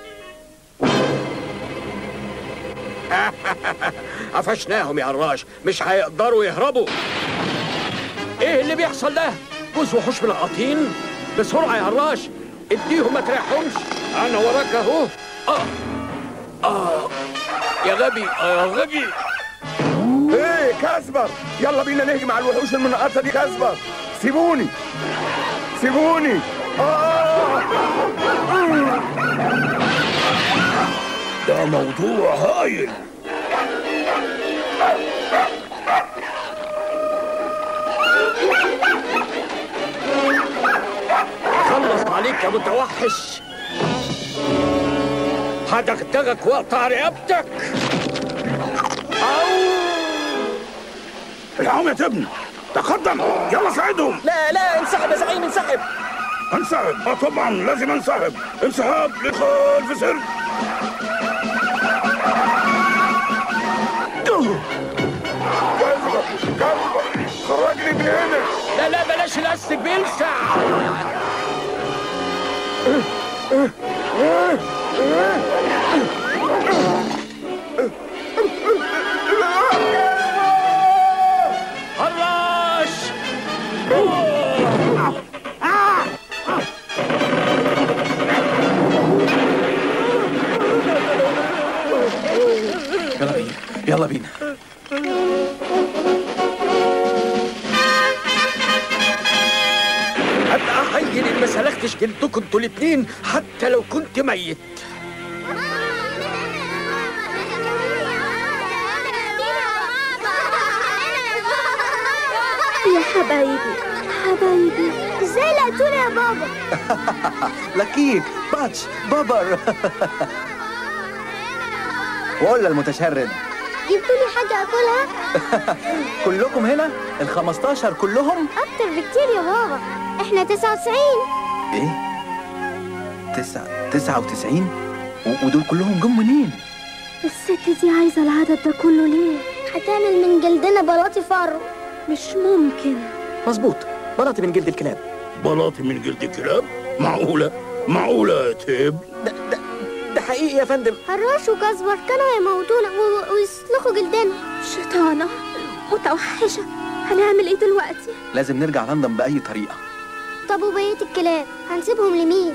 قفشناهم يا هراش مش هيقدروا يهربوا ايه اللي بيحصل ده جوز وحوش منقطين بسرعه يا هراش اديهم ما تريحهمش انا وراك اهو اه اه يا غبي آه يا غبي ايه كاسبر يلا بينا نهجم على الوحوش المنقطه دي كاسبر سيبوني سيبوني آه. ده موضوع هايل خلص عليك يا متوحش هدغدغك واقطع رقبتك العم يا ابني تقدم يلا ساعدهم لا لا انسحب يا زعيم انسحب انسحب اه طبعا لازم انسحب انسحاب لدخول في سر كاسبر كاسبر خرجني من هنا لا لا بلاش الاستك بيلسع هراش يلا بينا يلا بينا ابقى حي ان ما سلختش جلدكم انتوا الاتنين حتى لو كنت ميت يا حبايبي حبايبي ازاي لقيتونا يا بابا لكيك باتش بابر ولا المتشرد جبتوا لي حاجة أكلها كلكم هنا ال 15 كلهم أكتر بكتير يا بابا إحنا 99 ايه تسعة تسعة وتسعين و- ودول كلهم جم منين الست دي عايزة العدد ده كله ليه؟ هتعمل من جلدنا بلاطي فرو مش ممكن مظبوط بلاطي من جلد الكلاب بلاطي من جلد الكلاب معقولة معقولة يا تيب ده حقيقي يا فندم هراش وكزبر كانوا هيموتونا و- ويسلخوا جلدنا شيطانة متوحشة هنعمل ايه دلوقتي؟ لازم نرجع لندن بأي طريقة طب وبقية الكلاب هنسيبهم لمين؟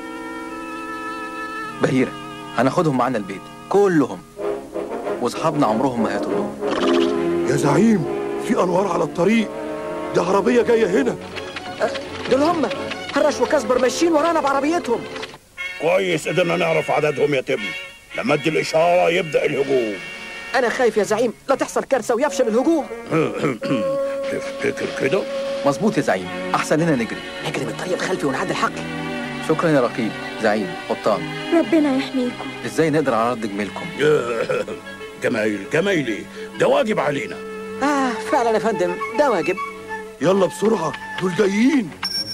بهيرة هناخدهم معانا البيت كلهم واصحابنا عمرهم ما هيطردوهم يا زعيم في انوار على الطريق دي عربيه جايه هنا دول هم هرش وكسبر ماشيين ورانا بعربيتهم كويس قدرنا نعرف عددهم يتم لما ادي الاشاره يبدا الهجوم انا خايف يا زعيم لا تحصل كارثه ويفشل الهجوم تفتكر كده مظبوط يا زعيم احسن لنا نجري نجري بالطريق الخلفي ونعدي الحقل شكرا يا رقيب زعيم قبطان ربنا يحميكم ازاي نقدر على ارض جميلكم جمايل جمايلي ده واجب علينا اه فعلا يا فندم ده واجب يلا بسرعه دول جايين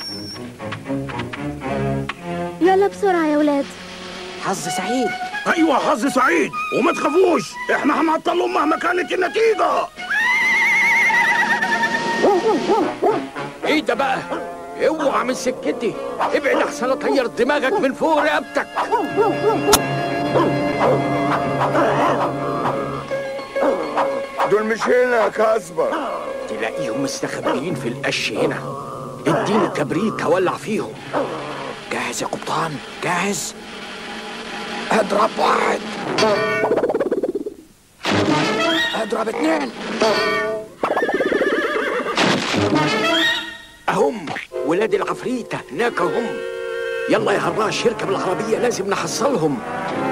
يلا بسرعة يا ولاد حظ سعيد ايوه حظ سعيد وما تخافوش احنا هنعطلهم مهما كانت النتيجه ايه ده بقى اوعى من سكتي ابعد احسن اطير دماغك من فوق رقبتك دول مش هنا يا كاسبر تلاقيهم مستخبيين في القش هنا اديني كبريت هولع فيهم جاهز يا قبطان جاهز اضرب واحد اضرب اتنين اهم ولاد العفريتة هناك هم يلا يا هراش اركب العربية لازم نحصلهم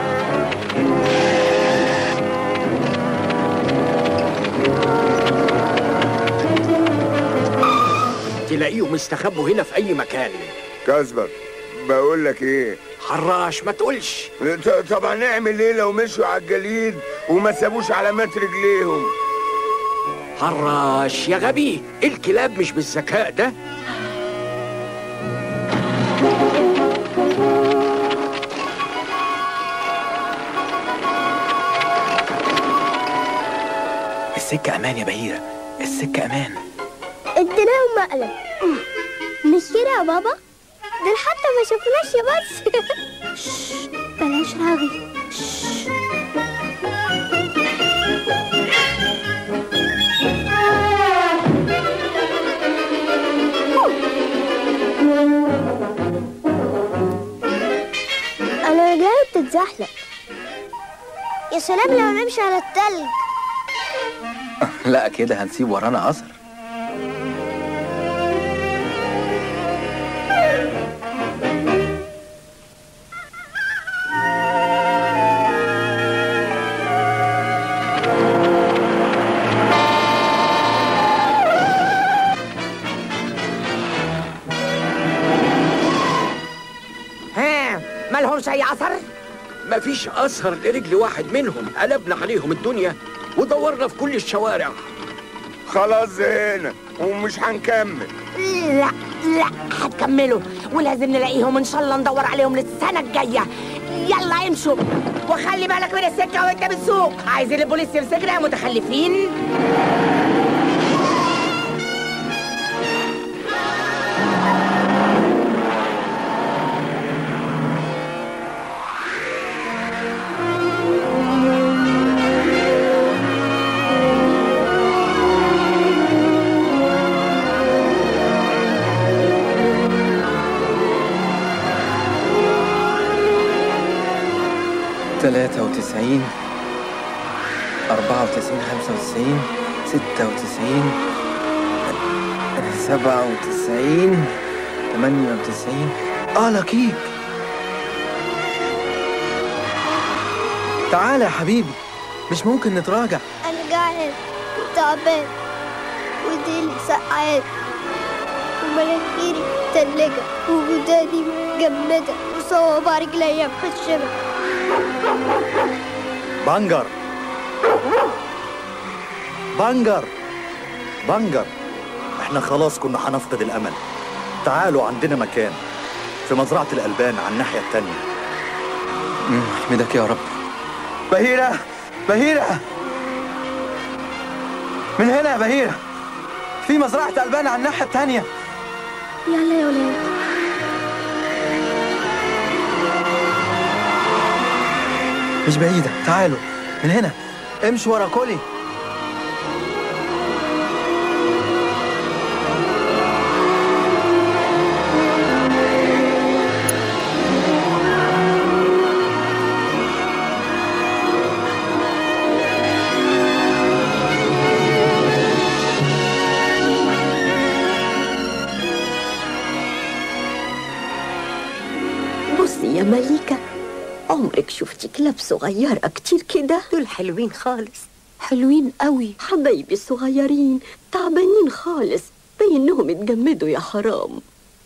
تلاقيهم استخبوا هنا في اي مكان كاسبر بقول لك ايه حراش ما تقولش ط- طب هنعمل ايه لو مشوا على الجليد وما سابوش علامات رجليهم حراش يا غبي الكلاب مش بالذكاء ده السكة امان يا بهيرة السكة امان اديناهم مقلب مش كده يا بابا دول حتى ما شافوناش يا بس شش، بلاش رغي شش. انا رجلي بتتزحلق يا سلام لو نمشي على التلج لا كده هنسيب ورانا اثر ها مالهمش اي اثر مفيش اثر لرجل واحد منهم قلبنا عليهم الدنيا ودورنا في كل الشوارع خلاص زهقنا ومش هنكمل لا لا هتكملوا ولازم نلاقيهم ان شاء الله ندور عليهم للسنه الجايه يلا امشوا وخلي بالك من السكه وانت بتسوق عايزين البوليس يمسكنا يا متخلفين تلاتة وتسعين أربعة وتسعين خمسة وتسعين ستة وتسعين سبعة وتسعين تمانية وتسعين آه لكيك تعالى يا حبيبي مش ممكن نتراجع أنا جعان وتعبان وديلي سقعان ومناخيري متلجة ووداني مجمدة وصوابع رجليا مخشبة بنجر بنجر بنجر احنا خلاص كنا هنفقد الامل تعالوا عندنا مكان في مزرعة الألبان على الناحية التانية مم، احمدك يا رب بهيرة بهيرة من هنا يا بهيرة في مزرعة ألبان على الناحية التانية يلا يا ولاد مش بعيدة تعالوا من هنا امشوا ورا كولي يا مليكة عمرك شفتي كلاب صغيرة كتير كده دول حلوين خالص حلوين قوي حبايبي الصغيرين تعبانين خالص بينهم اتجمدوا يا حرام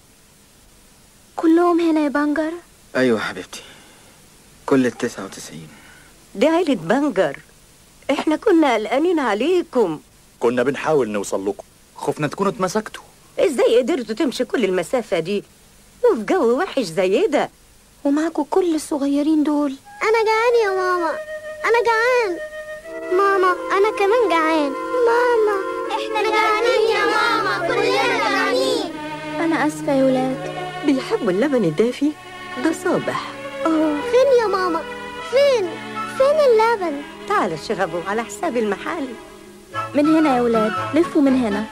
كلهم هنا يا بنجر ايوه حبيبتي كل التسعة وتسعين دي عيلة بنجر احنا كنا قلقانين عليكم كنا بنحاول نوصل لكم خفنا تكونوا اتمسكتوا ازاي قدرتوا تمشي كل المسافة دي وفي جو وحش زي ده ومعاكوا كل الصغيرين دول انا جعان يا ماما انا جعان ماما انا كمان جعان ماما احنا جعانين يا ماما كلنا جعانين انا اسفه يا ولاد بيحبوا اللبن الدافي ده صابح اه فين يا ماما فين فين اللبن تعالوا اشربوا على حساب المحل من هنا يا ولاد لفوا من هنا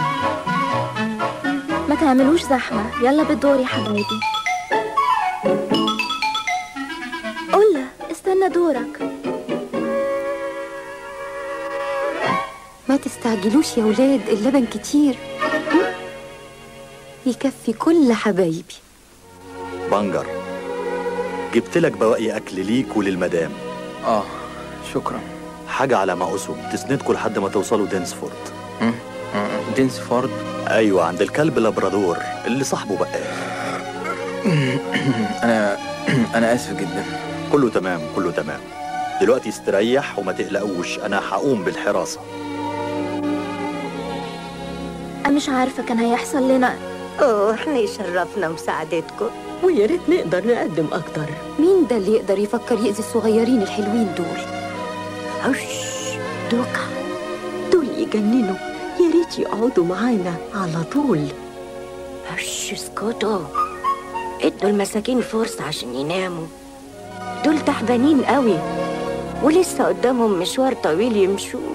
ما تعملوش زحمه يلا بالدور يا حبايبي قول استنى دورك ما تستعجلوش يا ولاد اللبن كتير يكفي كل حبايبي بنجر جبت لك بواقي اكل ليك وللمدام اه شكرا حاجة على ما أسهم تسندكوا لحد ما توصلوا دينسفورد دينسفورد أيوة عند الكلب لابرادور اللي صاحبه بقى انا انا اسف جدا كله تمام كله تمام دلوقتي استريح وما تقلقوش أنا هقوم بالحراسة انا مش عارفه كان هيحصل لنا اوه احنا يشرفنا مساعدتكم ويا ريت نقدر نقدم أكتر مين ده اللي يقدر يفكر يأذي الصغيرين الحلوين دول هش دوكا دول يجننوا يا ريت يقعدوا معانا على طول هش اسكتوا ادوا المساكين فرصة عشان يناموا دول تعبانين قوي ولسه قدامهم مشوار طويل يمشوه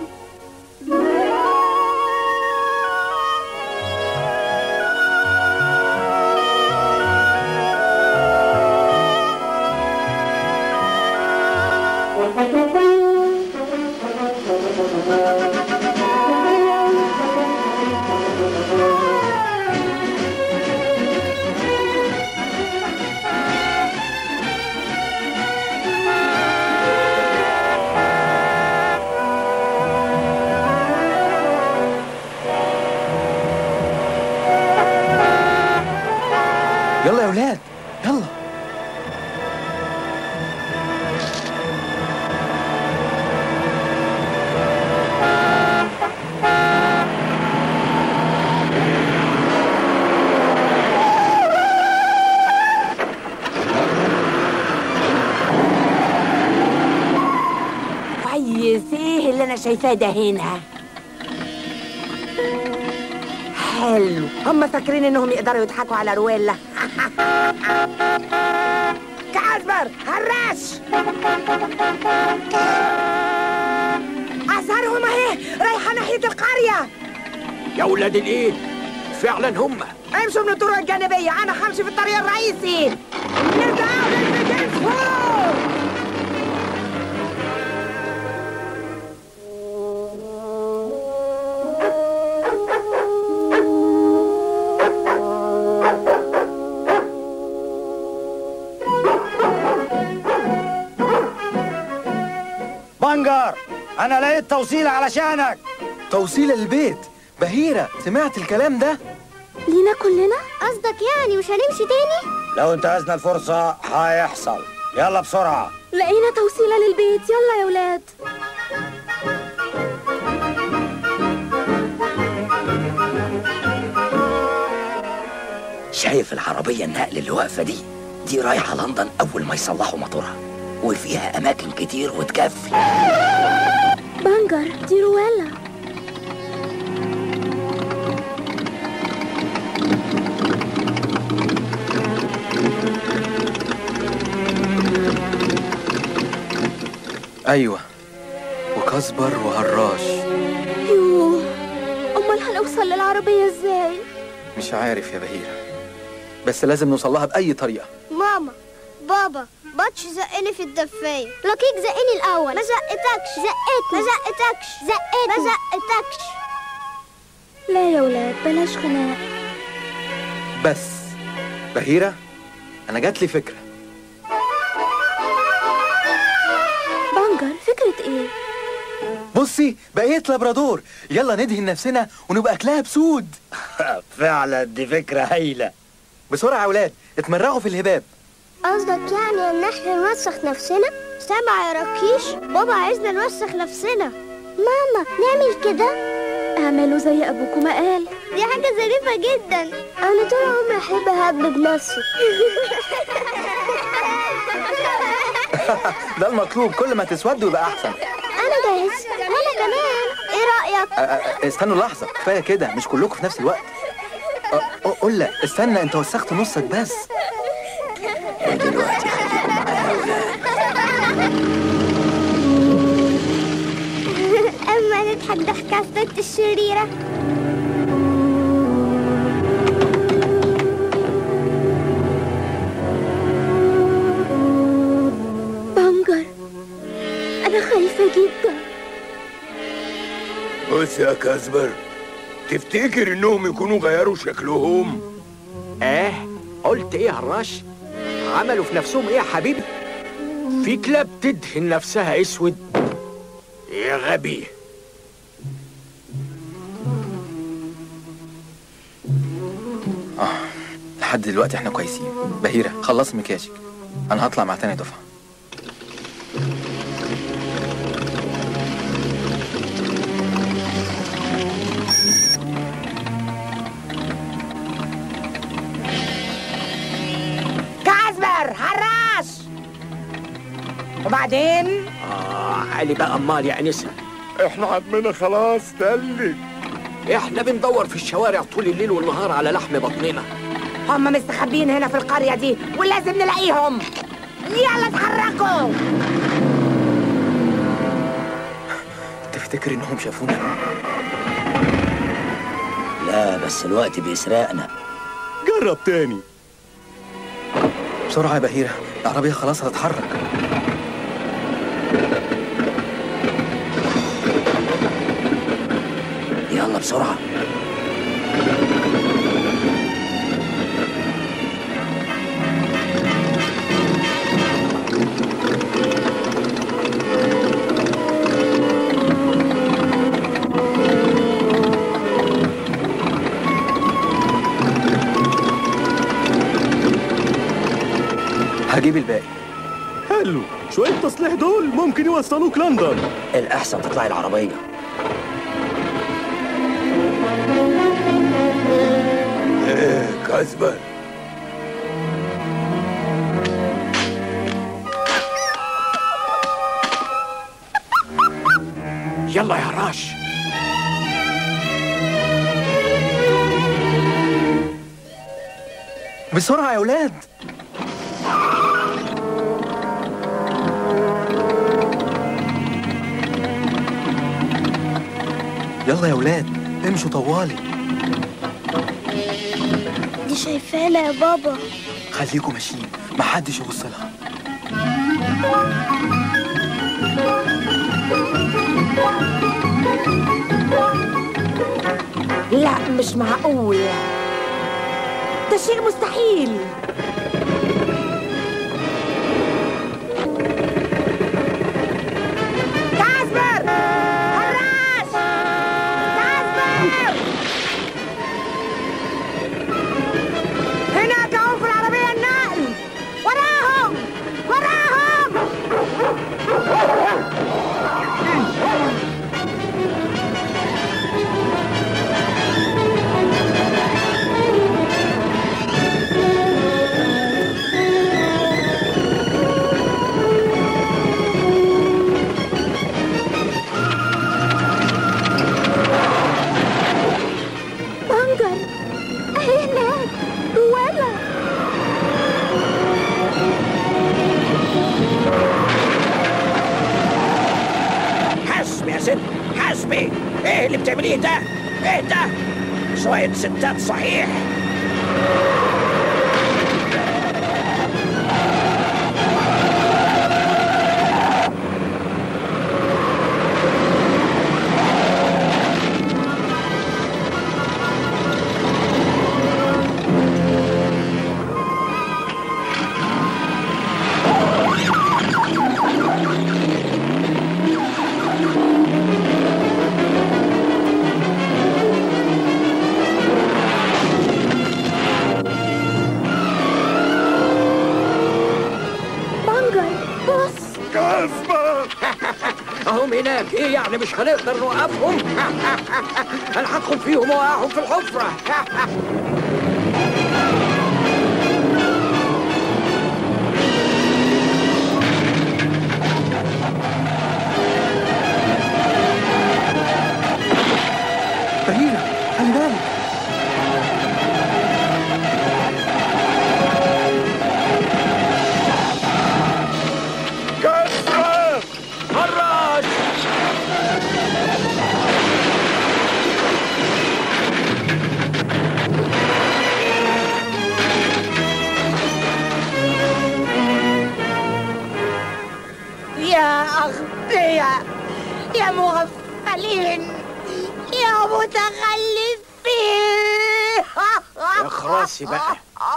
يلا يا ولاد يلا كويس ايه اللي انا شايفاه ده هنا حلو هم فاكرين انهم يقدروا يضحكوا على رويلا كاسبر هرش اثارهم اهي رايحه ناحيه القريه يا ولاد الايه فعلا هم امشوا من الطرق الجانبيه انا همشي في الطريق الرئيسي نرجعوا للمدينة بنجر انا لقيت توصيل علشانك توصيل البيت بهيرة سمعت الكلام ده لينا كلنا قصدك يعني مش هنمشي تاني لو انتهزنا الفرصة هيحصل يلا بسرعة لقينا توصيله للبيت يلا يا ولاد شايف العربية النقل اللي واقفة دي دي رايحة لندن أول ما يصلحوا موتورها وفيها أماكن كتير وتكفي بنجر دي رويلا ايوه وكسبر وهراش يوه امال هنوصل للعربيه ازاي مش عارف يا بهيرة بس لازم نوصل لها بأي طريقة ماما بابا باتش زقني في الدفاية لكيك زقني الأول ما زقتكش زقتني ما زقتكش زقتني ما زقتكش لا يا ولاد بلاش خناق بس بهيرة أنا جات لي فكرة ايه بصي بقيت لابرادور يلا ندهن نفسنا ونبقى كلاب سود فعلا دي فكرة هايلة بسرعة يا ولاد اتمرغوا في الهباب قصدك يعني ان احنا نوسخ نفسنا سامع يا ركيش بابا عايزنا نوسخ نفسنا ماما نعمل كده اعملوا زي ابوكم ما قال دي حاجة ظريفة جدا انا طول عمري احب اهبب نفسي ده المطلوب كل ما تسود يبقى احسن انا جاهز وانا كمان ايه رأيك أ- أ- استنوا لحظة كفاية كده مش كلكم في نفس الوقت أ- أ- قول لا استنى انت وسخت نصك بس ودلوقتي خليكم معايا يا ولاد اما نضحك ضحكة الست الشريرة بنجر انا خايفة جدا بص يا كاسبر تفتكر انهم يكونوا غيروا شكلهم اه قلت ايه يا هراش عملوا في نفسهم ايه يا حبيبي في كلاب تدهن نفسها اسود يا غبي اه لحد دلوقتي احنا كويسين بهيرة خلصي مكياجك انا هطلع مع تاني دفعة كاسبر حراش وبعدين اه علي بقى امال يا انسه احنا عضمنا خلاص تلي احنا بندور في الشوارع طول الليل والنهار على لحم بطننا هم مستخبين هنا في القرية دي ولازم نلاقيهم يلا اتحركوا تفتكر انهم شافونا لا بس الوقت بيسرقنا جرب تاني بسرعة يا بهيرة العربية خلاص هتتحرك يلا بسرعة هجيب الباقي حلو شوية تصليح دول ممكن يوصلوك لندن الأحسن تطلعي العربية ايه كاسبر يلا يا هراش بسرعة يا ولاد يلا يا ولاد امشوا طوالي دي شايفانا يا بابا خليكم ماشيين محدش يبص لها لا مش معقول ده شيء مستحيل كاسبر حراش كاسبر هناك هم في العربية النقل وراهم وراهم بنجر هناك ولا حسبي يا ست حسبي ايه اللي بتعمليه ده ايه ده شوية ستات صحيح هناك ايه يعني مش هنقدر نوقفهم انا هدخل فيهم واوقعهم في الحفره بهيرة خلي بالك كسر حراج يا أغبياء يا مغفلين يا متخلفين يا خراسي بقى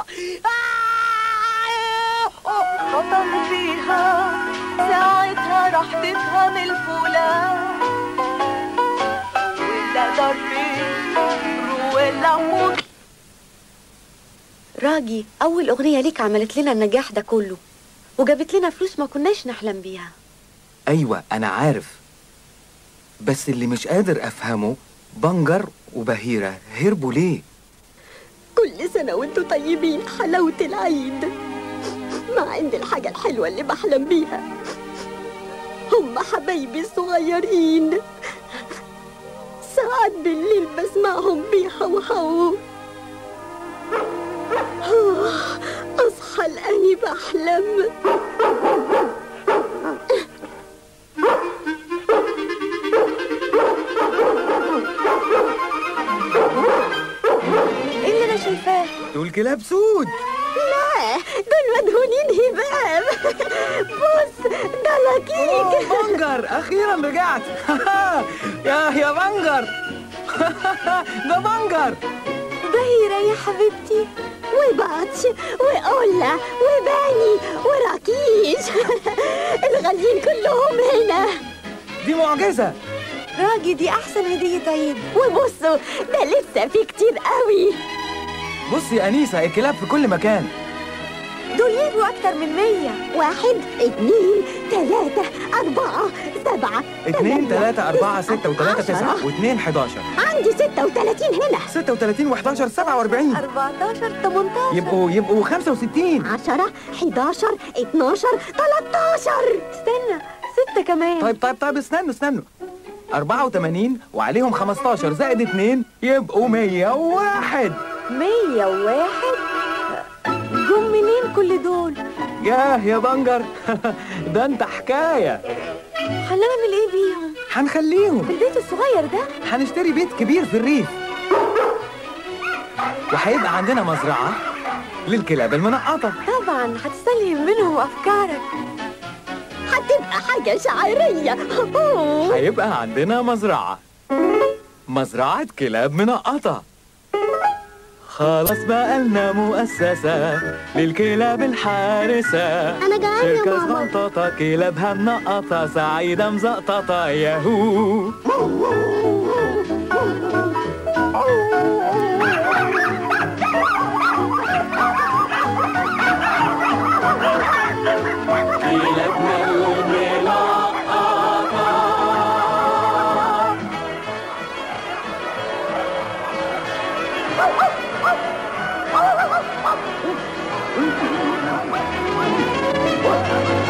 خطر فيها ساعتها راح تفهم الفلان ولا ضرير ولا موت راجي أول أغنية ليك عملت لنا النجاح ده كله وجابت لنا فلوس ما كناش نحلم بيها أيوة أنا عارف بس اللي مش قادر أفهمه بنجر وبهيرة هربوا ليه؟ كل سنة وانتوا طيبين حلاوة العيد مع ان الحاجة الحلوة اللي بحلم بيها هم حبايبي الصغيرين ساعات بالليل بسمعهم بيهوهوا آه، أصحى لأني بحلم إيه اللي أنا شايفاه؟ دول كلاب سود لا دول مدهونين هباب بص ده لكيك بنجر أخيرا رجعت يا يا بنجر ده بنجر بهيرة يا حبيبتي وباتش وأولا وباني وراكيش الغاليين كلهم هنا دي معجزة راجي دي أحسن هدية عيد وبصوا ده لسه في كتير قوي بصي يا أنيسة الكلاب في كل مكان دول يجوا أكتر من مية واحد اتنين تلاتة أربعة سبعة اتنين تلاتة أربعة ستة وتلاتة تسعة عشرة. واتنين حداشر عندي ستة وتلاتين هنا ستة وتلاتين وحداشر سبعة وأربعين 14 18 يبقوا يبقوا خمسة وستين عشرة حداشر اتناشر تلاتاشر استنى ستة كمان طيب طيب طيب استنوا استنوا أربعة وتمانين وعليهم خمستاشر زائد اتنين يبقوا مية وواحد مية وواحد جم منين كل دول؟ ياه يا بنجر ده انت حكاية هنعمل ايه بيهم؟ هنخليهم في البيت الصغير ده؟ هنشتري بيت كبير في الريف وهيبقى عندنا مزرعة للكلاب المنقطة طبعا هتستلهم منهم أفكارك هتبقى حاجة شعرية أوه. هيبقى عندنا مزرعة مزرعة كلاب منقطة خلاص بقى لنا مؤسسة للكلاب الحارسة أنا جعان يا شركة ماما. صغنططة كلابها منقطة سعيدة مزقططة ياهو كلابنا المنقطة Oh,